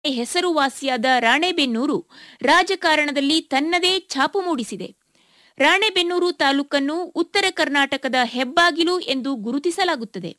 ಹೆಸರುವಾಸಿಯಾದ ರಾಣೆಬೆನ್ನೂರು ರಾಜಕಾರಣದಲ್ಲಿ ತನ್ನದೇ ಛಾಪು ಮೂಡಿಸಿದೆ ರಾಣೆಬೆನ್ನೂರು ತಾಲೂಕನ್ನು ಉತ್ತರ ಕರ್ನಾಟಕದ ಹೆಬ್ಬಾಗಿಲು ಎಂದು ಗುರುತಿಸಲಾಗುತ್ತದೆ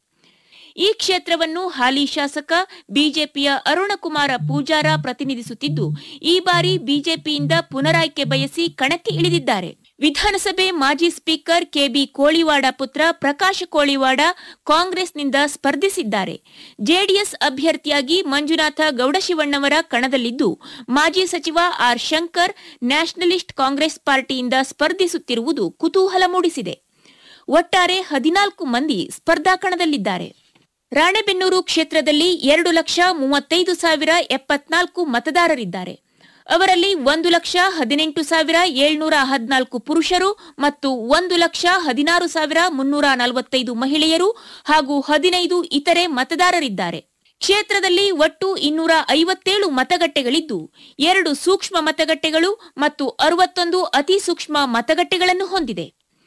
ಈ ಕ್ಷೇತ್ರವನ್ನು ಹಾಲಿ ಶಾಸಕ ಬಿಜೆಪಿಯ ಅರುಣಕುಮಾರ ಪೂಜಾರ ಪ್ರತಿನಿಧಿಸುತ್ತಿದ್ದು ಈ ಬಾರಿ ಬಿಜೆಪಿಯಿಂದ ಪುನರಾಯ್ಕೆ ಬಯಸಿ ಕಣಕ್ಕೆ ಇಳಿದಿದ್ದಾರೆ ವಿಧಾನಸಭೆ ಮಾಜಿ ಸ್ಪೀಕರ್ ಕೆಬಿ ಕೋಳಿವಾಡ ಪುತ್ರ ಪ್ರಕಾಶ್ ಕೋಳಿವಾಡ ಕಾಂಗ್ರೆಸ್ನಿಂದ ಸ್ಪರ್ಧಿಸಿದ್ದಾರೆ ಜೆಡಿಎಸ್ ಅಭ್ಯರ್ಥಿಯಾಗಿ ಮಂಜುನಾಥ ಗೌಡಶಿವಣ್ಣವರ ಕಣದಲ್ಲಿದ್ದು ಮಾಜಿ ಸಚಿವ ಆರ್ ಶಂಕರ್ ನ್ಯಾಷನಲಿಸ್ಟ್ ಕಾಂಗ್ರೆಸ್ ಪಾರ್ಟಿಯಿಂದ ಸ್ಪರ್ಧಿಸುತ್ತಿರುವುದು ಕುತೂಹಲ ಮೂಡಿಸಿದೆ ಒಟ್ಟಾರೆ ಹದಿನಾಲ್ಕು ಮಂದಿ ಸ್ಪರ್ಧಾ ಕಣದಲ್ಲಿದ್ದಾರೆ ರಾಣೆಬೆನ್ನೂರು ಕ್ಷೇತ್ರದಲ್ಲಿ ಎರಡು ಲಕ್ಷ ಮೂವತ್ತೈದು ಸಾವಿರ ಎಪ್ಪತ್ನಾಲ್ಕು ಮತದಾರರಿದ್ದಾರೆ ಅವರಲ್ಲಿ ಒಂದು ಲಕ್ಷ ಹದಿನೆಂಟು ಸಾವಿರ ಏಳ್ನೂರ ಹದಿನಾಲ್ಕು ಪುರುಷರು ಮತ್ತು ಒಂದು ಲಕ್ಷ ಹದಿನಾರು ಸಾವಿರ ಮುನ್ನೂರ ನಲವತ್ತೈದು ಮಹಿಳೆಯರು ಹಾಗೂ ಹದಿನೈದು ಇತರೆ ಮತದಾರರಿದ್ದಾರೆ ಕ್ಷೇತ್ರದಲ್ಲಿ ಒಟ್ಟು ಇನ್ನೂರ ಐವತ್ತೇಳು ಮತಗಟ್ಟೆಗಳಿದ್ದು ಎರಡು ಸೂಕ್ಷ್ಮ ಮತಗಟ್ಟೆಗಳು ಮತ್ತು ಅರವತ್ತೊಂದು ಅತಿ ಸೂಕ್ಷ್ಮ ಮತಗಟ್ಟೆಗಳನ್ನು ಹೊಂದಿದೆ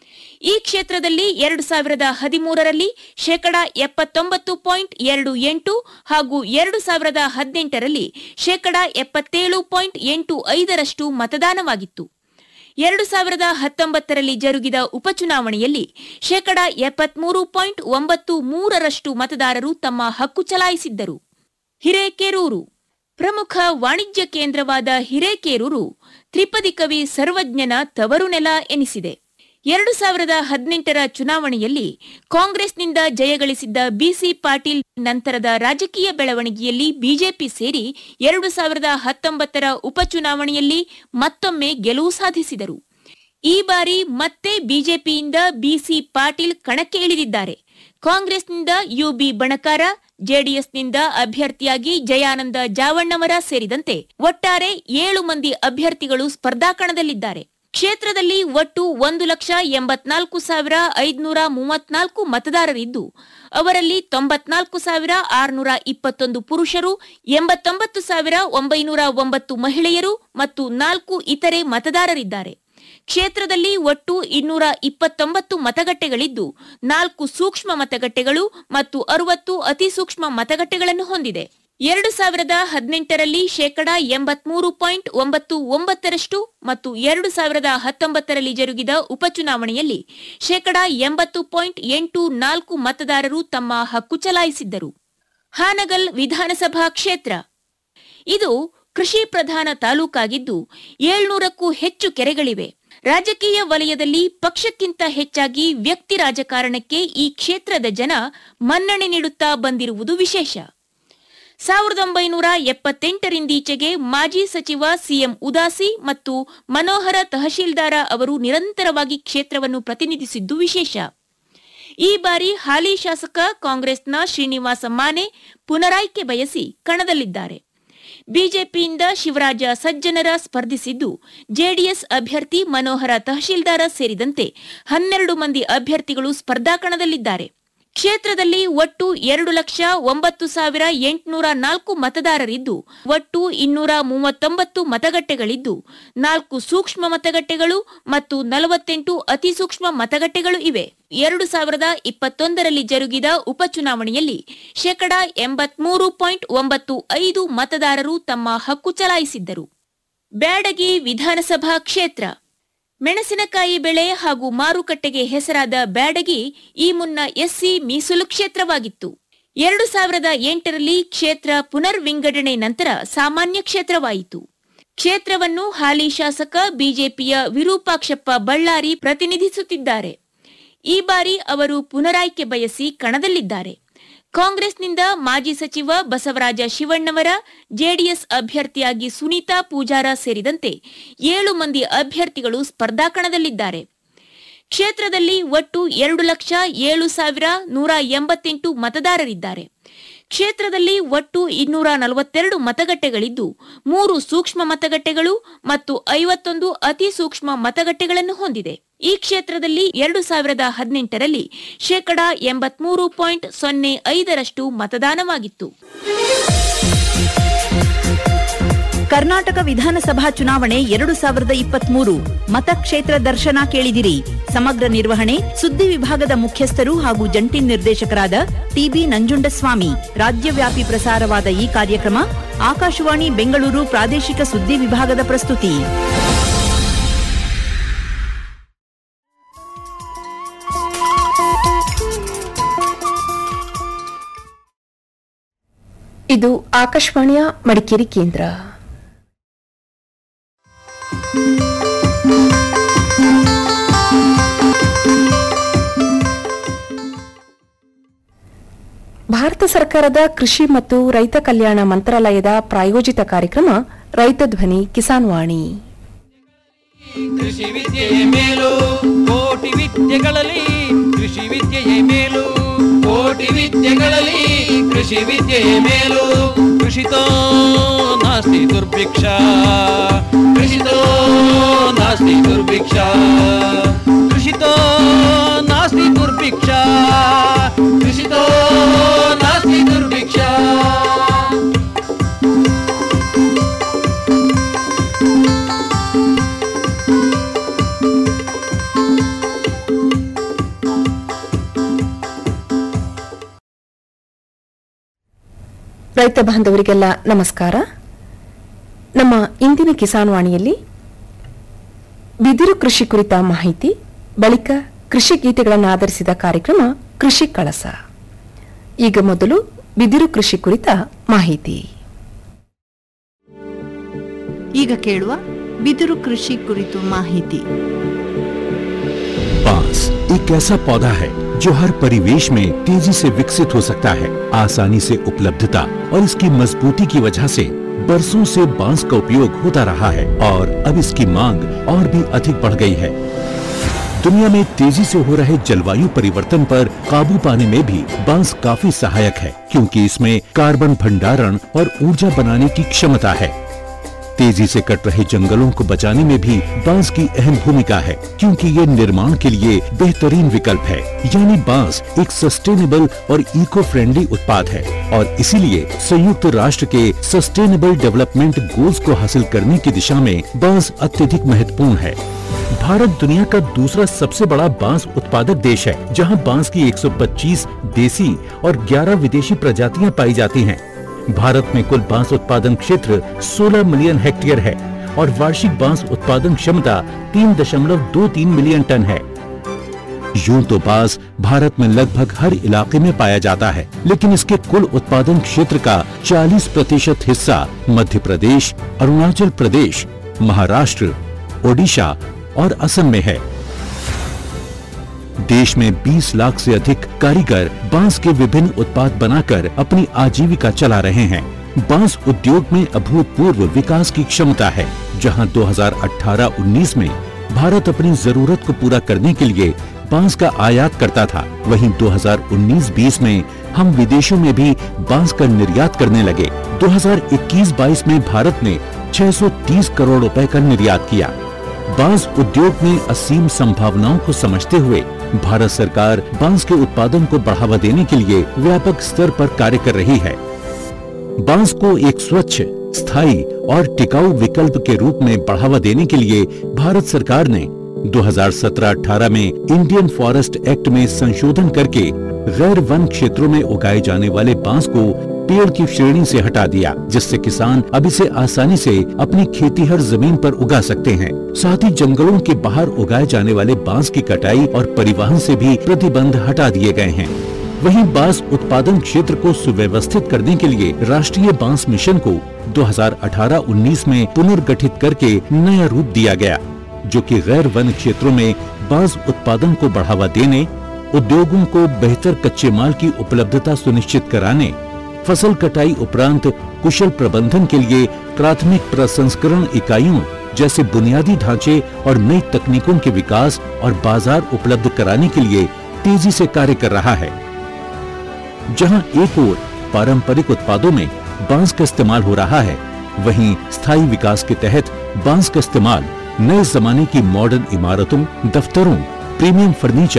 ಈ ಕ್ಷೇತ್ರದಲ್ಲಿ ಎರಡು ಸಾವಿರದ ಹದಿಮೂರರಲ್ಲಿ ಶೇಕಡಾ ಎಪ್ಪತ್ತೊಂಬತ್ತು ಪಾಯಿಂಟ್ ಎರಡು ಎಂಟು ಹಾಗೂ ಎರಡು ಸಾವಿರದ ಹದಿನೆಂಟರಲ್ಲಿ ಶೇಕಡಾ ಎಪ್ಪತ್ತೇಳು ಪಾಯಿಂಟ್ ಎಂಟು ಐದರಷ್ಟು ಮತದಾನವಾಗಿತ್ತು ಎರಡು ಸಾವಿರದ ಹತ್ತೊಂಬತ್ತರಲ್ಲಿ ಜರುಗಿದ ಉಪಚುನಾವಣೆಯಲ್ಲಿ ಶೇಕಡಾ ಎಪ್ಪತ್ಮೂರು ಪಾಯಿಂಟ್ ಒಂಬತ್ತು ಮೂರರಷ್ಟು ಮತದಾರರು ತಮ್ಮ ಹಕ್ಕು ಚಲಾಯಿಸಿದ್ದರು ಹಿರೇಕೆರೂರು ಪ್ರಮುಖ ವಾಣಿಜ್ಯ ಕೇಂದ್ರವಾದ ಹಿರೇಕೆರೂರು ತ್ರಿಪದಿ ಕವಿ ಸರ್ವಜ್ಞನ ತವರು ನೆಲ ಎನಿಸಿದೆ ಎರಡು ಸಾವಿರದ ಹದಿನೆಂಟರ ಚುನಾವಣೆಯಲ್ಲಿ ಕಾಂಗ್ರೆಸ್ನಿಂದ ಜಯಗಳಿಸಿದ್ದ ಬಿಸಿ ಪಾಟೀಲ್ ನಂತರದ ರಾಜಕೀಯ ಬೆಳವಣಿಗೆಯಲ್ಲಿ ಬಿಜೆಪಿ ಸೇರಿ ಎರಡು ಸಾವಿರದ ಹತ್ತೊಂಬತ್ತರ ಉಪಚುನಾವಣೆಯಲ್ಲಿ ಮತ್ತೊಮ್ಮೆ ಗೆಲುವು ಸಾಧಿಸಿದರು ಈ ಬಾರಿ ಮತ್ತೆ ಬಿಜೆಪಿಯಿಂದ ಬಿಸಿ ಪಾಟೀಲ್ ಕಣಕ್ಕೆ ಇಳಿದಿದ್ದಾರೆ ಕಾಂಗ್ರೆಸ್ನಿಂದ ಯುಬಿ ಬಣಕಾರ ಜೆಡಿಎಸ್ನಿಂದ ಅಭ್ಯರ್ಥಿಯಾಗಿ ಜಯಾನಂದ ಜಾವಣ್ಣವರ ಸೇರಿದಂತೆ ಒಟ್ಟಾರೆ ಏಳು ಮಂದಿ ಅಭ್ಯರ್ಥಿಗಳು ಸ್ಪರ್ಧಾಕಣದಲ್ಲಿದ್ದಾರೆ ಕ್ಷೇತ್ರದಲ್ಲಿ ಒಟ್ಟು ಒಂದು ಲಕ್ಷ ಎಂಬತ್ನಾಲ್ಕು ಸಾವಿರ ಐದುನೂರ ಮೂವತ್ನಾಲ್ಕು ಮತದಾರರಿದ್ದು ಅವರಲ್ಲಿ ತೊಂಬತ್ನಾಲ್ಕು ಸಾವಿರ ಆರುನೂರ ಇಪ್ಪತ್ತೊಂದು ಪುರುಷರು ಎಂಬತ್ತೊಂಬತ್ತು ಸಾವಿರ ಒಂಬೈನೂರ ಒಂಬತ್ತು ಮಹಿಳೆಯರು ಮತ್ತು ನಾಲ್ಕು ಇತರೆ ಮತದಾರರಿದ್ದಾರೆ ಕ್ಷೇತ್ರದಲ್ಲಿ ಒಟ್ಟು ಇನ್ನೂರ ಇಪ್ಪತ್ತೊಂಬತ್ತು ಮತಗಟ್ಟೆಗಳಿದ್ದು ನಾಲ್ಕು ಸೂಕ್ಷ್ಮ ಮತಗಟ್ಟೆಗಳು ಮತ್ತು ಅರವತ್ತು ಅತಿ ಸೂಕ್ಷ್ಮ ಮತಗಟ್ಟೆಗಳನ್ನು ಹೊಂದಿದೆ ಎರಡು ಸಾವಿರದ ಹದಿನೆಂಟರಲ್ಲಿ ಶೇಕಡಾ ಎಂಬತ್ಮೂರು ಪಾಯಿಂಟ್ ಒಂಬತ್ತು ಒಂಬತ್ತರಷ್ಟು ಮತ್ತು ಎರಡು ಸಾವಿರದ ಹತ್ತೊಂಬತ್ತರಲ್ಲಿ ಜರುಗಿದ ಉಪಚುನಾವಣೆಯಲ್ಲಿ ಶೇಕಡಾ ಎಂಬತ್ತು ಪಾಯಿಂಟ್ ಎಂಟು ನಾಲ್ಕು ಮತದಾರರು ತಮ್ಮ ಹಕ್ಕು ಚಲಾಯಿಸಿದ್ದರು ಹಾನಗಲ್ ವಿಧಾನಸಭಾ ಕ್ಷೇತ್ರ ಇದು ಕೃಷಿ ಪ್ರಧಾನ ತಾಲೂಕಾಗಿದ್ದು ಏಳ್ನೂರಕ್ಕೂ ಹೆಚ್ಚು ಕೆರೆಗಳಿವೆ ರಾಜಕೀಯ ವಲಯದಲ್ಲಿ ಪಕ್ಷಕ್ಕಿಂತ ಹೆಚ್ಚಾಗಿ ವ್ಯಕ್ತಿ ರಾಜಕಾರಣಕ್ಕೆ ಈ ಕ್ಷೇತ್ರದ ಜನ ಮನ್ನಣೆ ನೀಡುತ್ತಾ ಬಂದಿರುವುದು ವಿಶೇಷ ಸಾವಿರದ ಒಂಬೈನೂರ ಎಪ್ಪತ್ತೆಂಟರಿಂದೀಚೆಗೆ ಮಾಜಿ ಸಚಿವ ಸಿಎಂ ಉದಾಸಿ ಮತ್ತು ಮನೋಹರ ತಹಶೀಲ್ದಾರ ಅವರು ನಿರಂತರವಾಗಿ ಕ್ಷೇತ್ರವನ್ನು ಪ್ರತಿನಿಧಿಸಿದ್ದು ವಿಶೇಷ ಈ ಬಾರಿ ಹಾಲಿ ಶಾಸಕ ಕಾಂಗ್ರೆಸ್ನ ಶ್ರೀನಿವಾಸ ಮಾನೆ ಪುನರಾಯ್ಕೆ ಬಯಸಿ ಕಣದಲ್ಲಿದ್ದಾರೆ ಬಿಜೆಪಿಯಿಂದ ಶಿವರಾಜ ಸಜ್ಜನರ ಸ್ಪರ್ಧಿಸಿದ್ದು ಜೆಡಿಎಸ್ ಅಭ್ಯರ್ಥಿ ಮನೋಹರ ತಹಶೀಲ್ದಾರ ಸೇರಿದಂತೆ ಹನ್ನೆರಡು ಮಂದಿ ಅಭ್ಯರ್ಥಿಗಳು ಸ್ಪರ್ಧಾಕಣದಲ್ಲಿದ್ದಾರೆ ಕ್ಷೇತ್ರದಲ್ಲಿ ಒಟ್ಟು ಎರಡು ಲಕ್ಷ ಒಂಬತ್ತು ಸಾವಿರ ಎಂಟುನೂರ ನಾಲ್ಕು ಮತದಾರರಿದ್ದು ಒಟ್ಟು ಇನ್ನೂರ ಮೂವತ್ತೊಂಬತ್ತು ಮತಗಟ್ಟೆಗಳಿದ್ದು ನಾಲ್ಕು ಸೂಕ್ಷ್ಮ ಮತಗಟ್ಟೆಗಳು ಮತ್ತು ನಲವತ್ತೆಂಟು ಅತಿ ಸೂಕ್ಷ್ಮ ಮತಗಟ್ಟೆಗಳು ಇವೆ ಎರಡು ಸಾವಿರದ ಇಪ್ಪತ್ತೊಂದರಲ್ಲಿ ಜರುಗಿದ ಉಪಚುನಾವಣೆಯಲ್ಲಿ ಶೇಕಡಾ ಎಂಬತ್ಮೂರು ಪಾಯಿಂಟ್ ಒಂಬತ್ತು ಐದು ಮತದಾರರು ತಮ್ಮ ಹಕ್ಕು ಚಲಾಯಿಸಿದ್ದರು ಬ್ಯಾಡಗಿ ವಿಧಾನಸಭಾ ಕ್ಷೇತ್ರ ಮೆಣಸಿನಕಾಯಿ ಬೆಳೆ ಹಾಗೂ ಮಾರುಕಟ್ಟೆಗೆ ಹೆಸರಾದ ಬ್ಯಾಡಗಿ ಈ ಮುನ್ನ ಎಸ್ಸಿ ಮೀಸಲು ಕ್ಷೇತ್ರವಾಗಿತ್ತು ಎರಡು ಸಾವಿರದ ಎಂಟರಲ್ಲಿ ಕ್ಷೇತ್ರ ಪುನರ್ ವಿಂಗಡಣೆ ನಂತರ ಸಾಮಾನ್ಯ ಕ್ಷೇತ್ರವಾಯಿತು ಕ್ಷೇತ್ರವನ್ನು ಹಾಲಿ ಶಾಸಕ ಬಿಜೆಪಿಯ ವಿರೂಪಾಕ್ಷಪ್ಪ ಬಳ್ಳಾರಿ ಪ್ರತಿನಿಧಿಸುತ್ತಿದ್ದಾರೆ ಈ ಬಾರಿ ಅವರು ಪುನರಾಯ್ಕೆ ಬಯಸಿ ಕಣದಲ್ಲಿದ್ದಾರೆ ಕಾಂಗ್ರೆಸ್ನಿಂದ ಮಾಜಿ ಸಚಿವ ಬಸವರಾಜ ಶಿವಣ್ಣವರ ಜೆಡಿಎಸ್ ಅಭ್ಯರ್ಥಿಯಾಗಿ ಸುನೀತಾ ಪೂಜಾರ ಸೇರಿದಂತೆ ಏಳು ಮಂದಿ ಅಭ್ಯರ್ಥಿಗಳು ಸ್ಪರ್ಧಾಕಣದಲ್ಲಿದ್ದಾರೆ ಕ್ಷೇತ್ರದಲ್ಲಿ ಒಟ್ಟು ಎರಡು ಲಕ್ಷ ಏಳು ಸಾವಿರ ನೂರ ಎಂಬತ್ತೆಂಟು ಮತದಾರರಿದ್ದಾರೆ ಕ್ಷೇತ್ರದಲ್ಲಿ ಒಟ್ಟು ಇನ್ನೂರ ನಲವತ್ತೆರಡು ಮತಗಟ್ಟೆಗಳಿದ್ದು ಮೂರು ಸೂಕ್ಷ್ಮ ಮತಗಟ್ಟೆಗಳು ಮತ್ತು ಐವತ್ತೊಂದು ಅತಿ ಸೂಕ್ಷ್ಮ ಮತಗಟ್ಟೆಗಳನ್ನು ಹೊಂದಿದೆ ಈ ಕ್ಷೇತ್ರದಲ್ಲಿ ಎರಡು ಸಾವಿರದ ಹದಿನೆಂಟರಲ್ಲಿ ಶೇಕಡಾ ಎಂಬತ್ಮೂರು ಪಾಯಿಂಟ್ ಸೊನ್ನೆ ಐದರಷ್ಟು ಮತದಾನವಾಗಿತ್ತು ಕರ್ನಾಟಕ ವಿಧಾನಸಭಾ ಚುನಾವಣೆ ಎರಡು ಸಾವಿರದ ಇಪ್ಪತ್ಮೂರು ಮತಕ್ಷೇತ್ರ ದರ್ಶನ ಕೇಳಿದಿರಿ ಸಮಗ್ರ ನಿರ್ವಹಣೆ ಸುದ್ದಿ ವಿಭಾಗದ ಮುಖ್ಯಸ್ಥರು ಹಾಗೂ ಜಂಟಿ ನಿರ್ದೇಶಕರಾದ ಟಿಬಿ ನಂಜುಂಡಸ್ವಾಮಿ ರಾಜ್ಯವ್ಯಾಪಿ ಪ್ರಸಾರವಾದ ಈ ಕಾರ್ಯಕ್ರಮ ಆಕಾಶವಾಣಿ ಬೆಂಗಳೂರು ಪ್ರಾದೇಶಿಕ ಸುದ್ದಿ ವಿಭಾಗದ ಪ್ರಸ್ತುತಿ ಇದು ಆಕಾಶವಾಣಿಯ ಮಡಿಕೇರಿ ಕೇಂದ್ರ ಭಾರತ ಸರ್ಕಾರದ ಕೃಷಿ ಮತ್ತು ರೈತ ಕಲ್ಯಾಣ ಮಂತ್ರಾಲಯದ ಪ್ರಾಯೋಜಿತ ಕಾರ್ಯಕ್ರಮ ರೈತ ಧ್ವನಿ ಕಿಸಾನ್ ವಾಣಿ ಕೃಷಿ ವಿದ್ಯೆಯೇ ಮೇಲು ಕೋಟಿ ವಿದ್ಯೆಗಳಲ್ಲಿ ಕೃಷಿ ವಿದ್ಯೆಯೇ ಮೇಲು ಕೋಟಿ ವಿದ್ಯೆಗಳಲ್ಲಿ ಕೃಷಿ ವಿದ್ಯೆಯೇ ಮೇಲು ಕೃಷಿತೋ ನಾಸ್ತಿ ದುರ್ಭಿಕ್ಷ ಕೃಷಿತೋ ನಾಸ್ತಿ ದುರ್ಭಿಕ್ಷ ಕೃಷಿತೋ ನಾಸ್ತಿ ದುರ್ಭಿಕ್ಷ ಕೃಷಿತೋ ನಾಸ್ತಿ ದುರ್ಭಿಕ್ಷ ರೈತ ಬಾಂಧವರಿಗೆಲ್ಲ ನಮಸ್ಕಾರ ನಮ್ಮ ಇಂದಿನ ಕಿಸಾನ್ ವಾಣಿಯಲ್ಲಿ ಬಿದಿರು ಕೃಷಿ ಕುರಿತ ಮಾಹಿತಿ ಬಳಿಕ ಕೃಷಿ ಗೀತೆಗಳನ್ನು ಆಧರಿಸಿದ ಕಾರ್ಯಕ್ರಮ ಕೃಷಿ ಕಳಸ ಈಗ ಮೊದಲು ಬಿದಿರು ಕೃಷಿ ಕುರಿತ ಮಾಹಿತಿ ಈಗ ಕೇಳುವ ಬಿದಿರು ಕೃಷಿ ಕುರಿತು ಮಾಹಿತಿ बांस एक ऐसा पौधा है जो हर परिवेश में तेजी से विकसित हो सकता है आसानी से उपलब्धता और इसकी मजबूती की वजह से बरसों से बांस का उपयोग होता रहा है और अब इसकी मांग और भी अधिक बढ़ गई है दुनिया में तेजी से हो रहे जलवायु परिवर्तन पर काबू पाने में भी बांस काफी सहायक है क्योंकि इसमें कार्बन भंडारण और ऊर्जा बनाने की क्षमता है तेजी से कट रहे जंगलों को बचाने में भी बांस की अहम भूमिका है क्योंकि ये निर्माण के लिए बेहतरीन विकल्प है यानी बांस एक सस्टेनेबल और इको फ्रेंडली उत्पाद है और इसीलिए संयुक्त राष्ट्र के सस्टेनेबल डेवलपमेंट गोल्स को हासिल करने की दिशा में बांस अत्यधिक महत्वपूर्ण है भारत दुनिया का दूसरा सबसे बड़ा बांस उत्पादक देश है जहां बांस की 125 देसी और 11 विदेशी प्रजातियां पाई जाती हैं। भारत में कुल बांस उत्पादन क्षेत्र 16 मिलियन हेक्टेयर है और वार्षिक बांस उत्पादन क्षमता 3.23 मिलियन टन है यूं तो बांस भारत में लगभग हर इलाके में पाया जाता है लेकिन इसके कुल उत्पादन क्षेत्र का 40 प्रतिशत हिस्सा मध्य प्रदेश अरुणाचल प्रदेश महाराष्ट्र ओडिशा और असम में है देश में 20 लाख से अधिक कारीगर बांस के विभिन्न उत्पाद बनाकर अपनी आजीविका चला रहे हैं बांस उद्योग में अभूतपूर्व विकास की क्षमता है जहां 2018-19 में भारत अपनी जरूरत को पूरा करने के लिए बांस का आयात करता था वहीं 2019-20 में हम विदेशों में भी बांस का निर्यात करने लगे 2021-22 में भारत ने 630 करोड़ रुपए का निर्यात किया बांस उद्योग में असीम संभावनाओं को समझते हुए भारत सरकार बांस के उत्पादन को बढ़ावा देने के लिए व्यापक स्तर पर कार्य कर रही है बांस को एक स्वच्छ स्थायी और टिकाऊ विकल्प के रूप में बढ़ावा देने के लिए भारत सरकार ने 2017-18 में इंडियन फॉरेस्ट एक्ट में संशोधन करके गैर वन क्षेत्रों में उगाए जाने वाले बांस को पेड़ की श्रेणी से हटा दिया जिससे किसान अब इसे आसानी से अपनी खेती हर जमीन पर उगा सकते हैं साथ ही जंगलों के बाहर उगाए जाने वाले बांस की कटाई और परिवहन से भी प्रतिबंध हटा दिए गए हैं वहीं बांस उत्पादन क्षेत्र को सुव्यवस्थित करने के लिए राष्ट्रीय बांस मिशन को 2018-19 में पुनर्गठित करके नया रूप दिया गया जो कि गैर वन क्षेत्रों में बांस उत्पादन को बढ़ावा देने उद्योगों को बेहतर कच्चे माल की उपलब्धता सुनिश्चित कराने फसल कटाई उपरांत कुशल प्रबंधन के लिए प्राथमिक प्रसंस्करण इकाइयों जैसे बुनियादी ढांचे और नई तकनीकों के विकास और बाजार उपलब्ध कराने के लिए तेजी से कार्य कर रहा है जहां एक ओर पारंपरिक उत्पादों में बांस का इस्तेमाल हो रहा है वहीं स्थायी विकास के तहत बांस का इस्तेमाल नए जमाने की मॉडर्न इमारतों दफ्तरों प्रीमियम फर्नीचर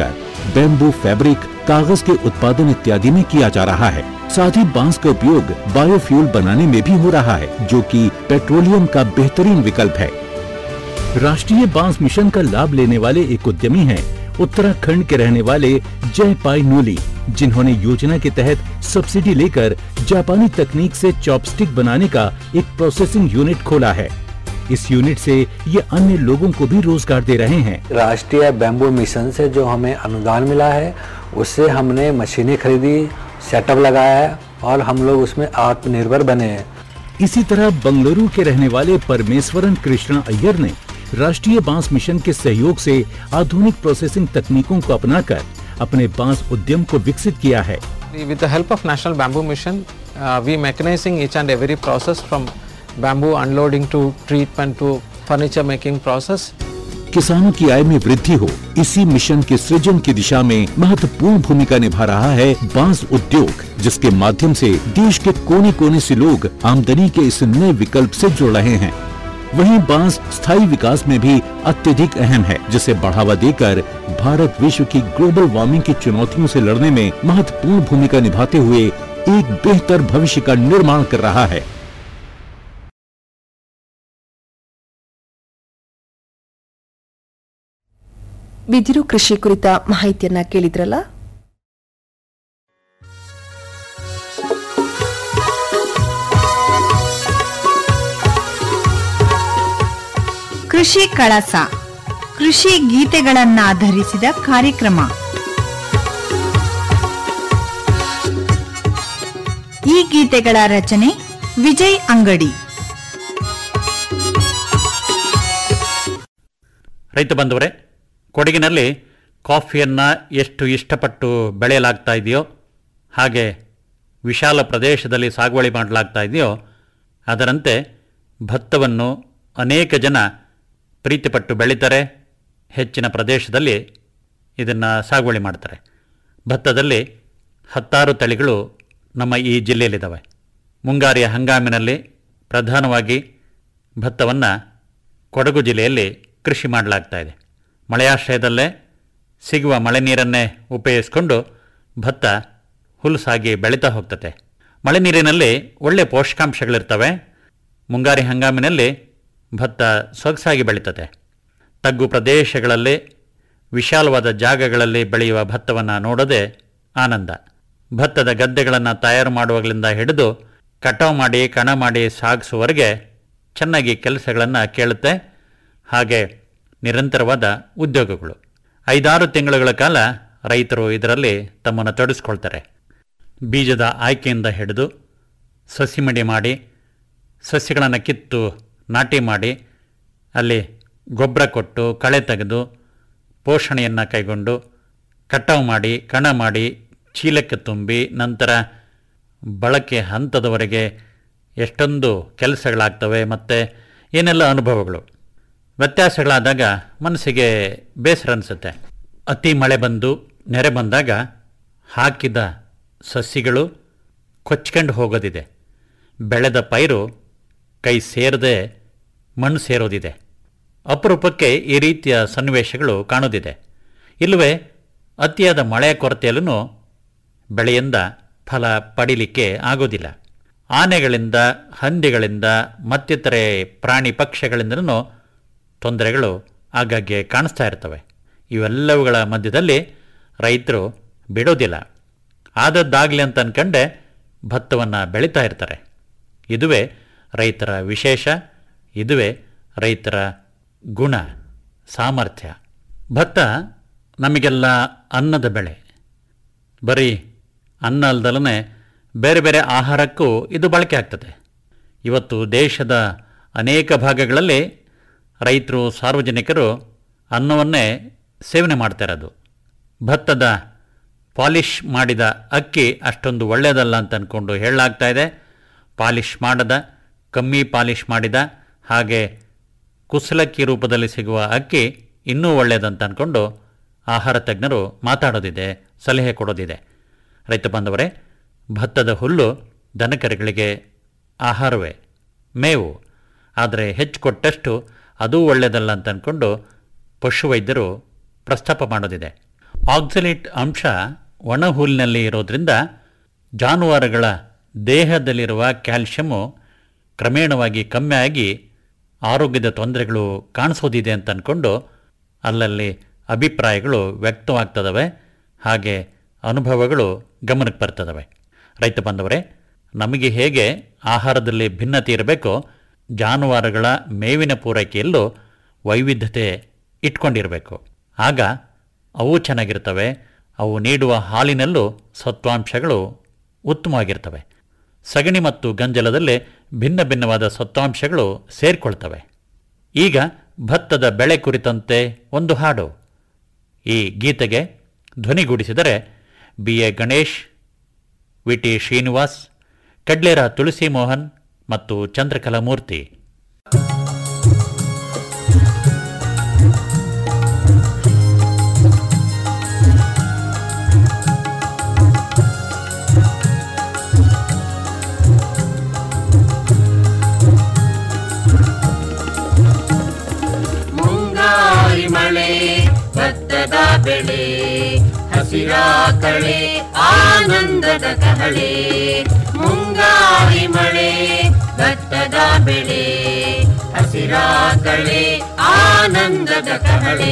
बैम्बू फैब्रिक कागज के उत्पादन इत्यादि में किया जा रहा है साथ ही बांस का उपयोग बायोफ्यूल बनाने में भी हो रहा है जो कि पेट्रोलियम का बेहतरीन विकल्प है राष्ट्रीय बांस मिशन का लाभ लेने वाले एक उद्यमी हैं उत्तराखंड के रहने वाले जय पाई नूली जिन्होंने योजना के तहत सब्सिडी लेकर जापानी तकनीक से चॉपस्टिक बनाने का एक प्रोसेसिंग यूनिट खोला है इस यूनिट से ये अन्य लोगों को भी रोजगार दे रहे हैं राष्ट्रीय बैम्बू मिशन से जो हमें अनुदान मिला है उससे हमने मशीनें खरीदी सेटअप लगाया है और हम लोग उसमें आत्मनिर्भर बने हैं इसी तरह बंगलुरु के रहने वाले परमेश्वरन कृष्णा अय्यर ने राष्ट्रीय बांस मिशन के सहयोग से आधुनिक प्रोसेसिंग तकनीकों को अपनाकर अपने बांस उद्यम को विकसित किया है With the help of National Bamboo Mission, uh, we mechanizing each and every process from bamboo unloading to treatment to furniture making process. किसानों की आय में वृद्धि हो इसी मिशन के सृजन की दिशा में महत्वपूर्ण भूमिका निभा रहा है बांस उद्योग जिसके माध्यम से देश के कोने कोने से लोग आमदनी के इस नए विकल्प से जुड़ रहे हैं वहीं बांस स्थायी विकास में भी अत्यधिक अहम है जिसे बढ़ावा देकर भारत विश्व की ग्लोबल वार्मिंग की चुनौतियों से लड़ने में महत्वपूर्ण भूमिका निभाते हुए एक बेहतर भविष्य का निर्माण कर रहा है ಬಿದಿರು ಕೃಷಿ ಕುರಿತ ಮಾಹಿತಿಯನ್ನ ಕೇಳಿದ್ರಲ್ಲ ಕೃಷಿ ಕಳಸ ಕೃಷಿ ಗೀತೆಗಳನ್ನಾಧರಿಸಿದ ಕಾರ್ಯಕ್ರಮ ಈ ಗೀತೆಗಳ ರಚನೆ ವಿಜಯ್ ಅಂಗಡಿ ರೈತ ಬಂಧುವರೇ ಕೊಡಗಿನಲ್ಲಿ ಕಾಫಿಯನ್ನು ಎಷ್ಟು ಇಷ್ಟಪಟ್ಟು ಬೆಳೆಯಲಾಗ್ತಾ ಇದೆಯೋ ಹಾಗೆ ವಿಶಾಲ ಪ್ರದೇಶದಲ್ಲಿ ಸಾಗುವಳಿ ಮಾಡಲಾಗ್ತಾ ಇದೆಯೋ ಅದರಂತೆ ಭತ್ತವನ್ನು ಅನೇಕ ಜನ ಪ್ರೀತಿಪಟ್ಟು ಬೆಳೀತಾರೆ ಹೆಚ್ಚಿನ ಪ್ರದೇಶದಲ್ಲಿ ಇದನ್ನು ಸಾಗುವಳಿ ಮಾಡ್ತಾರೆ ಭತ್ತದಲ್ಲಿ ಹತ್ತಾರು ತಳಿಗಳು ನಮ್ಮ ಈ ಜಿಲ್ಲೆಯಲ್ಲಿದ್ದಾವೆ ಮುಂಗಾರಿಯ ಹಂಗಾಮಿನಲ್ಲಿ ಪ್ರಧಾನವಾಗಿ ಭತ್ತವನ್ನು ಕೊಡಗು ಜಿಲ್ಲೆಯಲ್ಲಿ ಕೃಷಿ ಮಾಡಲಾಗ್ತಾ ಇದೆ ಮಳೆಯಾಶ್ರಯದಲ್ಲೇ ಸಿಗುವ ಮಳೆ ನೀರನ್ನೇ ಉಪಯೋಗಿಸ್ಕೊಂಡು ಭತ್ತ ಹುಲಸಾಗಿ ಬೆಳೀತಾ ಹೋಗ್ತದೆ ಮಳೆ ನೀರಿನಲ್ಲಿ ಒಳ್ಳೆ ಪೋಷಕಾಂಶಗಳಿರ್ತವೆ ಮುಂಗಾರಿ ಹಂಗಾಮಿನಲ್ಲಿ ಭತ್ತ ಸೊಗಸಾಗಿ ಬೆಳೀತದೆ ತಗ್ಗು ಪ್ರದೇಶಗಳಲ್ಲಿ ವಿಶಾಲವಾದ ಜಾಗಗಳಲ್ಲಿ ಬೆಳೆಯುವ ಭತ್ತವನ್ನು ನೋಡೋದೇ ಆನಂದ ಭತ್ತದ ಗದ್ದೆಗಳನ್ನು ತಯಾರು ಮಾಡುವಾಗಲಿಂದ ಹಿಡಿದು ಕಟಾವು ಮಾಡಿ ಕಣ ಮಾಡಿ ಸಾಗಿಸುವವರೆಗೆ ಚೆನ್ನಾಗಿ ಕೆಲಸಗಳನ್ನು ಕೇಳುತ್ತೆ ಹಾಗೆ ನಿರಂತರವಾದ ಉದ್ಯೋಗಗಳು ಐದಾರು ತಿಂಗಳುಗಳ ಕಾಲ ರೈತರು ಇದರಲ್ಲಿ ತಮ್ಮನ್ನು ತೊಡಗಿಸ್ಕೊಳ್ತಾರೆ ಬೀಜದ ಆಯ್ಕೆಯಿಂದ ಹಿಡಿದು ಸಸಿ ಮಡಿ ಮಾಡಿ ಸಸ್ಯಗಳನ್ನು ಕಿತ್ತು ನಾಟಿ ಮಾಡಿ ಅಲ್ಲಿ ಗೊಬ್ಬರ ಕೊಟ್ಟು ಕಳೆ ತೆಗೆದು ಪೋಷಣೆಯನ್ನು ಕೈಗೊಂಡು ಕಟಾವು ಮಾಡಿ ಕಣ ಮಾಡಿ ಚೀಲಕ್ಕೆ ತುಂಬಿ ನಂತರ ಬಳಕೆ ಹಂತದವರೆಗೆ ಎಷ್ಟೊಂದು ಕೆಲಸಗಳಾಗ್ತವೆ ಮತ್ತು ಏನೆಲ್ಲ ಅನುಭವಗಳು ವ್ಯತ್ಯಾಸಗಳಾದಾಗ ಮನಸ್ಸಿಗೆ ಬೇಸರ ಅನಿಸುತ್ತೆ ಅತಿ ಮಳೆ ಬಂದು ನೆರೆ ಬಂದಾಗ ಹಾಕಿದ ಸಸಿಗಳು ಕೊಚ್ಕೊಂಡು ಹೋಗೋದಿದೆ ಬೆಳೆದ ಪೈರು ಕೈ ಸೇರದೆ ಮಣ್ಣು ಸೇರೋದಿದೆ ಅಪರೂಪಕ್ಕೆ ಈ ರೀತಿಯ ಸನ್ನಿವೇಶಗಳು ಕಾಣೋದಿದೆ ಇಲ್ಲವೇ ಅತಿಯಾದ ಮಳೆಯ ಕೊರತೆಯಲ್ಲೂ ಬೆಳೆಯಿಂದ ಫಲ ಪಡೀಲಿಕ್ಕೆ ಆಗೋದಿಲ್ಲ ಆನೆಗಳಿಂದ ಹಂದಿಗಳಿಂದ ಮತ್ತಿತರೆ ಪ್ರಾಣಿ ಪಕ್ಷಿಗಳಿಂದಲೂ ತೊಂದರೆಗಳು ಆಗಾಗ್ಗೆ ಕಾಣಿಸ್ತಾ ಇರ್ತವೆ ಇವೆಲ್ಲವುಗಳ ಮಧ್ಯದಲ್ಲಿ ರೈತರು ಬಿಡೋದಿಲ್ಲ ಆದದ್ದಾಗಲಿ ಅಂತ ಅನ್ಕಂಡೆ ಭತ್ತವನ್ನು ಬೆಳೀತಾ ಇರ್ತಾರೆ ಇದುವೇ ರೈತರ ವಿಶೇಷ ಇದುವೇ ರೈತರ ಗುಣ ಸಾಮರ್ಥ್ಯ ಭತ್ತ ನಮಗೆಲ್ಲ ಅನ್ನದ ಬೆಳೆ ಬರೀ ಅನ್ನ ಅಲ್ದಲೇ ಬೇರೆ ಬೇರೆ ಆಹಾರಕ್ಕೂ ಇದು ಬಳಕೆ ಆಗ್ತದೆ ಇವತ್ತು ದೇಶದ ಅನೇಕ ಭಾಗಗಳಲ್ಲಿ ರೈತರು ಸಾರ್ವಜನಿಕರು ಅನ್ನವನ್ನೇ ಸೇವನೆ ಮಾಡ್ತಾ ಇರೋದು ಭತ್ತದ ಪಾಲಿಷ್ ಮಾಡಿದ ಅಕ್ಕಿ ಅಷ್ಟೊಂದು ಒಳ್ಳೆಯದಲ್ಲ ಅಂತ ಅಂದ್ಕೊಂಡು ಹೇಳಲಾಗ್ತಾ ಇದೆ ಪಾಲಿಷ್ ಮಾಡದ ಕಮ್ಮಿ ಪಾಲಿಷ್ ಮಾಡಿದ ಹಾಗೆ ಕುಸಲಕ್ಕಿ ರೂಪದಲ್ಲಿ ಸಿಗುವ ಅಕ್ಕಿ ಇನ್ನೂ ಒಳ್ಳೆಯದಂತ ಅಂದ್ಕೊಂಡು ಆಹಾರ ತಜ್ಞರು ಮಾತಾಡೋದಿದೆ ಸಲಹೆ ಕೊಡೋದಿದೆ ರೈತ ಬಾಂಧವರೇ ಭತ್ತದ ಹುಲ್ಲು ದನಕರುಗಳಿಗೆ ಆಹಾರವೇ ಮೇವು ಆದರೆ ಹೆಚ್ಚು ಕೊಟ್ಟಷ್ಟು ಅದೂ ಒಳ್ಳೆಯದಲ್ಲ ಅಂತ ಅಂದ್ಕೊಂಡು ಪಶುವೈದ್ಯರು ಪ್ರಸ್ತಾಪ ಮಾಡೋದಿದೆ ಆಕ್ಸಲೇಟ್ ಅಂಶ ಒಣ ಹುಲ್ಲಿನಲ್ಲಿ ಇರೋದ್ರಿಂದ ಜಾನುವಾರುಗಳ ದೇಹದಲ್ಲಿರುವ ಕ್ಯಾಲ್ಶಿಯಮ್ಮು ಕ್ರಮೇಣವಾಗಿ ಕಮ್ಮಿ ಆಗಿ ಆರೋಗ್ಯದ ತೊಂದರೆಗಳು ಕಾಣಿಸೋದಿದೆ ಅಂತ ಅಂದ್ಕೊಂಡು ಅಲ್ಲಲ್ಲಿ ಅಭಿಪ್ರಾಯಗಳು ವ್ಯಕ್ತವಾಗ್ತದವೆ ಹಾಗೆ ಅನುಭವಗಳು ಗಮನಕ್ಕೆ ಬರ್ತದವೆ ರೈತ ಬಂದವರೇ ನಮಗೆ ಹೇಗೆ ಆಹಾರದಲ್ಲಿ ಭಿನ್ನತೆ ಇರಬೇಕೋ ಜಾನುವಾರುಗಳ ಮೇವಿನ ಪೂರೈಕೆಯಲ್ಲೂ ವೈವಿಧ್ಯತೆ ಇಟ್ಕೊಂಡಿರಬೇಕು ಆಗ ಅವು ಚೆನ್ನಾಗಿರ್ತವೆ ಅವು ನೀಡುವ ಹಾಲಿನಲ್ಲೂ ಸತ್ವಾಂಶಗಳು ಉತ್ತಮವಾಗಿರ್ತವೆ ಸಗಣಿ ಮತ್ತು ಗಂಜಲದಲ್ಲಿ ಭಿನ್ನ ಭಿನ್ನವಾದ ಸತ್ವಾಂಶಗಳು ಸೇರಿಕೊಳ್ತವೆ ಈಗ ಭತ್ತದ ಬೆಳೆ ಕುರಿತಂತೆ ಒಂದು ಹಾಡು ಈ ಗೀತೆಗೆ ಧ್ವನಿಗೂಡಿಸಿದರೆ B A Ganesh V T Srinivas ಕಡ್ಲೇರ ತುಳಸಿ ಮೋಹನ್ ಮತ್ತು ಚಂದ್ರಕಲಾ ಮೂರ್ತಿ ಮುಂಗಾರಿ ಮಳೆ ಭತ್ತದ ಬೆಳೆ ಹಸಿರ ಕಳೆ ಆನಂದದ ಕಹಳೆ ಮುಂಗಾರಿ ಮಳೆ ಭತ್ತದ ಬೆಳೆ ಹಸಿರ ಕಳೆ ಆನಂದದ ಕಹಳೆ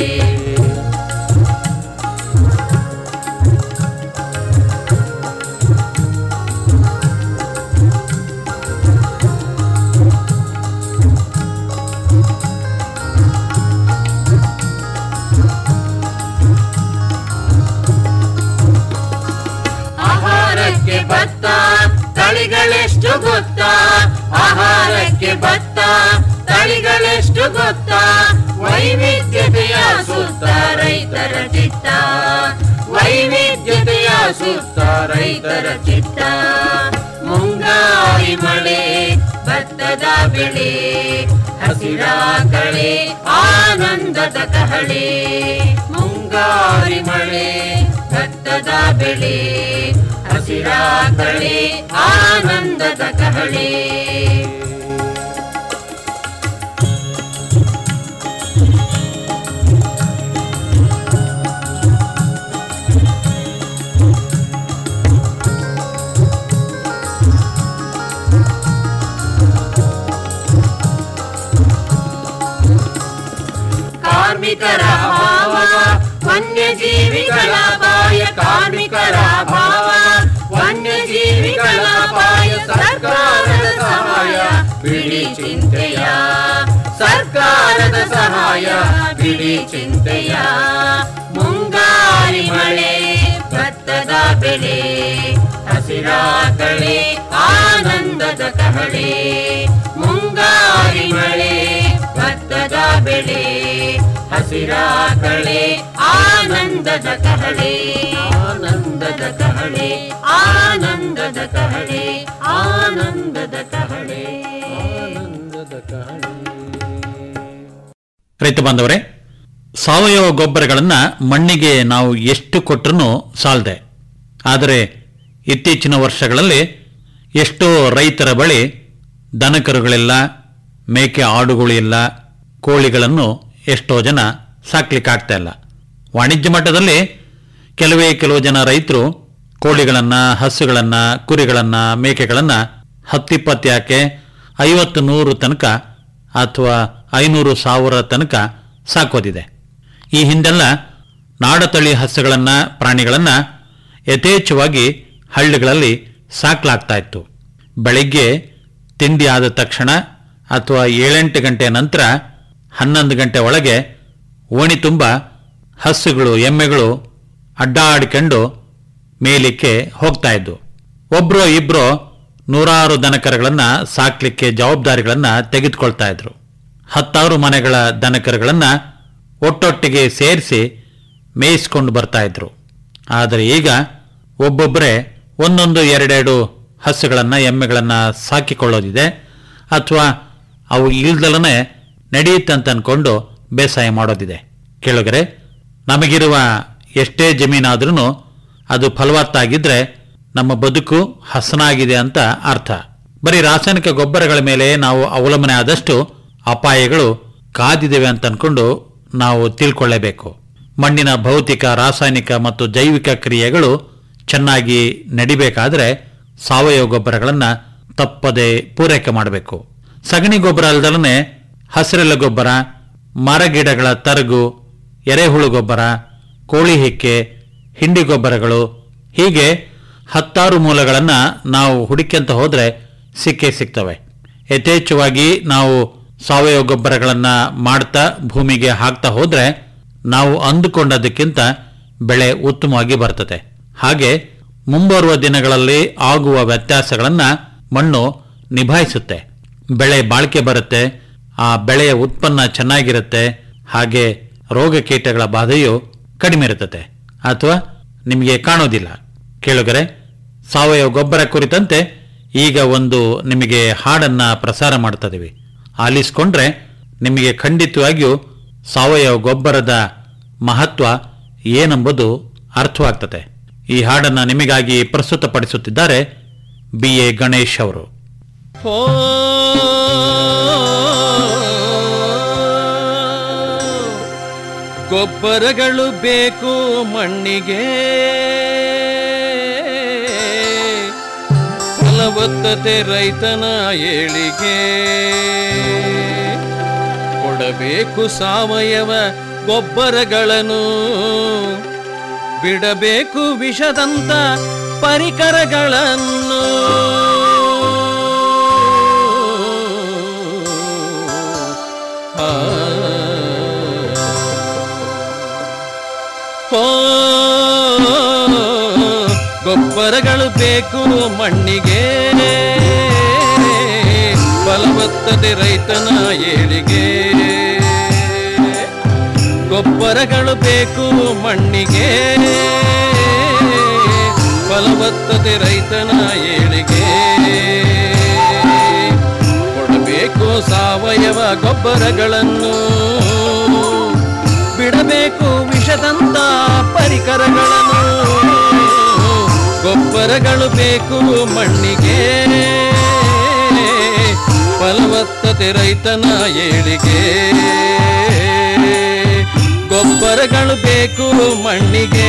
ಆಹಾರಕ್ಕೆ ಭತ್ತ ತಳಿಗಳೆಷ್ಟು ಗೊತ್ತಾ ಆಹಾರಕ್ಕೆ ಭತ್ತ ತಳಿಗಳೆಷ್ಟು ಗೊತ್ತಾ ವೈವಿಧ್ಯತೆಯ ಸುತ್ತ ರೈತರ ಚಿತ್ತ ವೈವಿಧ್ಯತೆಯ ಸುತ್ತ ರೈತರ ಚಿತ್ತ ಮುಂಗಾರಿ ಮಳೆ ಭತ್ತದ ಬೆಳೆ ಹಸಿರ ಕಳೆ ಆನಂದದ ಕಹಳೆ ಮುಂಗಾರಿ ಮಳೆ ಭತ್ತದ ಬೆಳೆ ಹಸಿರ ಕಳೆ ಆನಂದದ ಕಹಳೆ ಕಾರ್ಮಿಕರ ಅಭಾವ ವನ್ಯಜೀವಿಗಳ ಅಪಾಯ ಕಾರ್ಮಿಕರ ಅಭಾವ ವನ್ಯಜೀವಿಗಳ ಅಪಾಯ ಸರ್ಕಾರದ ಸಹಾಯ ಬಿಡಿ ಚಿಂತೆಯ ಸರ್ಕಾರದ ಸಹಾಯ ಬಿಡಿ ಚಿಂತೆಯ ಮುಂಗಾರಿ ಮಳೆ ಭತ್ತದ ಬೆಳೆ ಹಸಿರ ಕಳೆ ಆನಂದದ ಕಹಳೆ ಮುಂಗಾರಿ ಮಳೆ ಭತ್ತದ ಬೆಳೆ ಹಸಿರ ಕಳೆ ಆನಂದದ ಕಹಳೆ ಆನಂದದ ಕಹಳೆ ಆನಂದದ ಕಹಳೆ ಆನಂದದ ಕಹಳೆ ಆನಂದದ ಕಹಳೆ ರೈತ ಬಾಂಧವರೇ ಸಾವಯವ ಗೊಬ್ಬರಗಳನ್ನು ಮಣ್ಣಿಗೆ ನಾವು ಎಷ್ಟು ಕೊಟ್ಟರೂ ಸಾಲದೆ ಆದರೆ ಇತ್ತೀಚಿನ ವರ್ಷಗಳಲ್ಲಿ ಎಷ್ಟೋ ರೈತರ ಬಳಿ ದನಕರುಗಳಿಲ್ಲ ಮೇಕೆ ಆಡುಗಳು ಇಲ್ಲ ಕೋಳಿಗಳನ್ನು ಎಷ್ಟೋ ಜನ ಸಾಕ್ಲಿಕ್ಕಾಗ್ತಾ ಇಲ್ಲ ವಾಣಿಜ್ಯ ಮಟ್ಟದಲ್ಲಿ ಕೆಲವೇ ಕೆಲವು ಜನ ರೈತರು ಕೋಳಿಗಳನ್ನು ಹಸುಗಳನ್ನು ಕುರಿಗಳನ್ನು ಮೇಕೆಗಳನ್ನು ಹತ್ತಿಪ್ಪತ್ತು ಯಾಕೆ ಐವತ್ತು ನೂರು ತನಕ ಅಥವಾ ಐನೂರು ಸಾವಿರ ತನಕ ಸಾಕೋದಿದೆ ಈ ಹಿಂದೆಲ್ಲ ನಾಡತಳಿ ಹಸುಗಳನ್ನು ಪ್ರಾಣಿಗಳನ್ನು ಯಥೇಚ್ಛವಾಗಿ ಹಳ್ಳಿಗಳಲ್ಲಿ ಸಾಕಲಾಗ್ತಾ ಇತ್ತು ಬೆಳಿಗ್ಗೆ ತಿಂಡಿ ಆದ ತಕ್ಷಣ ಅಥವಾ ಏಳೆಂಟು ಗಂಟೆ ನಂತರ ಹನ್ನೊಂದು ಗಂಟೆ ಒಳಗೆ ಓಣಿ ತುಂಬ ಹಸುಗಳು ಎಮ್ಮೆಗಳು ಅಡ್ಡಾಡ್ಕೊಂಡು ಮೇಲಿಕ್ಕೆ ಹೋಗ್ತಾ ಇದ್ವು ಒಬ್ರೋ ಇಬ್ರೋ ನೂರಾರು ದನಕರುಗಳನ್ನು ಸಾಕ್ಲಿಕ್ಕೆ ಜವಾಬ್ದಾರಿಗಳನ್ನು ತೆಗೆದುಕೊಳ್ತಾ ಇದ್ರು ಹತ್ತಾರು ಮನೆಗಳ ದನಕರುಗಳನ್ನು ಒಟ್ಟೊಟ್ಟಿಗೆ ಸೇರಿಸಿ ಮೇಯಿಸ್ಕೊಂಡು ಬರ್ತಾ ಇದ್ರು ಆದರೆ ಈಗ ಒಬ್ಬೊಬ್ಬರೇ ಒಂದೊಂದು ಎರಡೆರಡು ಹಸುಗಳನ್ನು ಎಮ್ಮೆಗಳನ್ನು ಸಾಕಿಕೊಳ್ಳೋದಿದೆ ಅಥವಾ ಅವು ಇಲ್ದಲೇ ನಡೆಯುತ್ತಂತ ಅನ್ಕೊಂಡು ಬೇಸಾಯ ಮಾಡೋದಿದೆ ಕೇಳಿದರೆ ನಮಗಿರುವ ಎಷ್ಟೇ ಜಮೀನಾದ್ರೂ ಅದು ಫಲವತ್ತಾಗಿದ್ದರೆ ನಮ್ಮ ಬದುಕು ಹಸನಾಗಿದೆ ಅಂತ ಅರ್ಥ ಬರೀ ರಾಸಾಯನಿಕ ಗೊಬ್ಬರಗಳ ಮೇಲೆ ನಾವು ಅವಲಂಬನೆ ಆದಷ್ಟು ಅಪಾಯಗಳು ಕಾದಿದ್ದೇವೆ ಅಂತ ಅನ್ಕೊಂಡು ನಾವು ತಿಳ್ಕೊಳ್ಳೇಬೇಕು ಮಣ್ಣಿನ ಭೌತಿಕ ರಾಸಾಯನಿಕ ಮತ್ತು ಜೈವಿಕ ಕ್ರಿಯೆಗಳು ಚೆನ್ನಾಗಿ ನಡಿಬೇಕಾದ್ರೆ ಸಾವಯವ ಗೊಬ್ಬರಗಳನ್ನು ತಪ್ಪದೆ ಪೂರೈಕೆ ಮಾಡಬೇಕು ಸಗಣಿ ಗೊಬ್ಬರ ಅಲ್ಲದಲನೆ ಹಸಿರೆಲೆ ಗೊಬ್ಬರ ಮರಗಿಡಗಳ ತರಗು ಎರೆಹುಳು ಗೊಬ್ಬರ ಕೋಳಿ ಹಿಕ್ಕೆ ಹಿಂಡಿ ಗೊಬ್ಬರಗಳು ಹೀಗೆ ಹತ್ತಾರು ಮೂಲಗಳನ್ನು ನಾವು ಹುಡುಕ್ಯಂತ ಹೋದ್ರೆ ಸಿಕ್ಕೇ ಸಿಗ್ತವೆ ಯಥೇಚ್ಛವಾಗಿ ನಾವು ಸಾವಯವ ಗೊಬ್ಬರಗಳನ್ನು ಮಾಡ್ತಾ ಭೂಮಿಗೆ ಹಾಕ್ತಾ ಹೋದ್ರೆ ನಾವು ಅಂದುಕೊಂಡದಕ್ಕಿಂತ ಬೆಳೆ ಉತ್ತಮವಾಗಿ ಬರ್ತದೆ ಹಾಗೆ ಮುಂಬರುವ ದಿನಗಳಲ್ಲಿ ಆಗುವ ವ್ಯತ್ಯಾಸಗಳನ್ನು ಮಣ್ಣು ನಿಭಾಯಿಸುತ್ತೆ ಬೆಳೆ ಬಾಳಿಕೆ ಬರುತ್ತೆ ಆ ಬೆಳೆಯ ಉತ್ಪನ್ನ ಚೆನ್ನಾಗಿರುತ್ತೆ ಹಾಗೆ ರೋಗ ಕೀಟಗಳ ಬಾಧೆಯು ಕಡಿಮೆ ಇರುತ್ತದೆ ಅಥವಾ ನಿಮಗೆ ಕಾಣೋದಿಲ್ಲ ಕೇಳುಗರೆ ಸಾವಯವ ಗೊಬ್ಬರ ಕುರಿತಂತೆ ಈಗ ಒಂದು ನಿಮಗೆ ಹಾಡನ್ನ ಪ್ರಸಾರ ಮಾಡ್ತದಿವಿ ಆಲಿಸ್ಕೊಂಡ್ರೆ ನಿಮಗೆ ಖಂಡಿತವಾಗಿಯೂ ಸಾವಯವ ಗೊಬ್ಬರದ ಮಹತ್ವ ಏನೆಂಬುದು ಅರ್ಥವಾಗ್ತದೆ ಈ ಹಾಡನ್ನ ನಿಮಗಾಗಿ ಪ್ರಸ್ತುತಪಡಿಸುತ್ತಿದ್ದಾರೆ ಬಿ ಎ ಗಣೇಶ್ ಅವರು ಓ ಗೊಬ್ಬರಗಳು ಬೇಕು ಮಣ್ಣಿಗೆ ಫಲವತ್ತತೆ ರೈತನ ಏಳಿಗೆ ಕೊಡಬೇಕು ಸಾವಯವ ಗೊಬ್ಬರಗಳನ್ನು ಬಿಡಬೇಕು ವಿಷದಂತ ಪರಿಕರಗಳನ್ನು ಆ. ಓ, ಗೊಬ್ಬರಗಳು ಬೇಕು ಮಣ್ಣಿಗೆ ಫಲವತ್ತತೆ ರೈತನ ಏಳಿಗೆ ಗೊಬ್ಬರಗಳು ಬೇಕು ಮಣ್ಣಿಗೆ ಫಲವತ್ತತೆ ರೈತನ ಏಳಿಗೆ ಕೊಡಬೇಕು ಸಾವಯವ ಗೊಬ್ಬರಗಳನ್ನು ಬಿಡಬೇಕು ವಿಷದಂತ ಪರಿಕರಗಳನ್ನು ಗೊಬ್ಬರಗಳು ಬೇಕು ಮಣ್ಣಿಗೆ ಫಲವತ್ತತೆ ರೈತನ ಏಳಿಗೆ ಗೊಬ್ಬರಗಳು ಬೇಕು ಮಣ್ಣಿಗೆ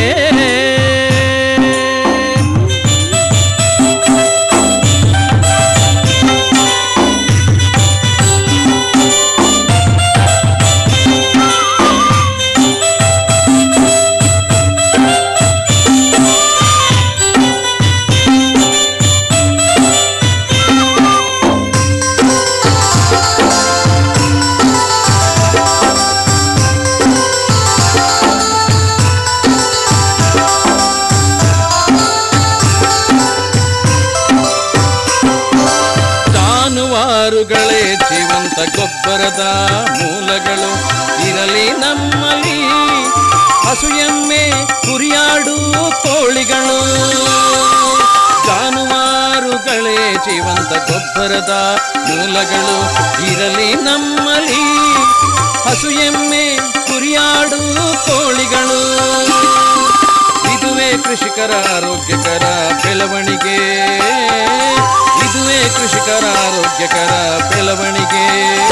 ಜಾನುವಾರುಗಳೇ ಜೀವಂತ ಗೊಬ್ಬರದ ಮೂಲಗಳು ಇರಲಿ ನಮ್ಮಲ್ಲಿ ಹಸು ಎಮ್ಮೆ ಕುರಿಯಾಡು ಕೋಳಿಗಳು ಜಾನುವಾರುಗಳೇ ಜೀವಂತ ಗೊಬ್ಬರದ ಮೂಲಗಳು ಇರಲಿ ನಮ್ಮಲ್ಲಿ ಹಸು ಎಮ್ಮೆ ಕುರಿಯಾಡು ಕೋಳಿಗಳು ಇದುವೇ ಕೃಷಿಕರ ಆರೋಗ್ಯಕರ ಬೆಳವಣಿಗೆ ಇದುವೇ ಕೃಷಿಕರ ಆರೋಗ್ಯಕರ ಬೆಳವಣಿಗೆ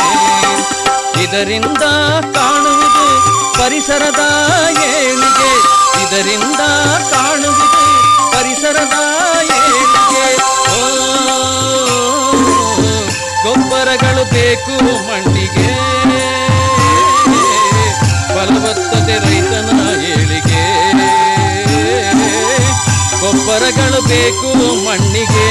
ಇದರಿಂದ ಕಾಣುವುದು ಪರಿಸರದ ಏಳಿಗೆ ಇದರಿಂದ ಕಾಣುವುದು ಪರಿಸರದ ಏಳಿಗೆ ಓ, ಗೊಬ್ಬರಗಳು ಬೇಕು ಮಣ್ಣಿಗೆ ಫಲವತ್ತತೆ ರೈತನ ಏಳಿಗೆ ಗೊಬ್ಬರಗಳು ಬೇಕು ಮಣ್ಣಿಗೆ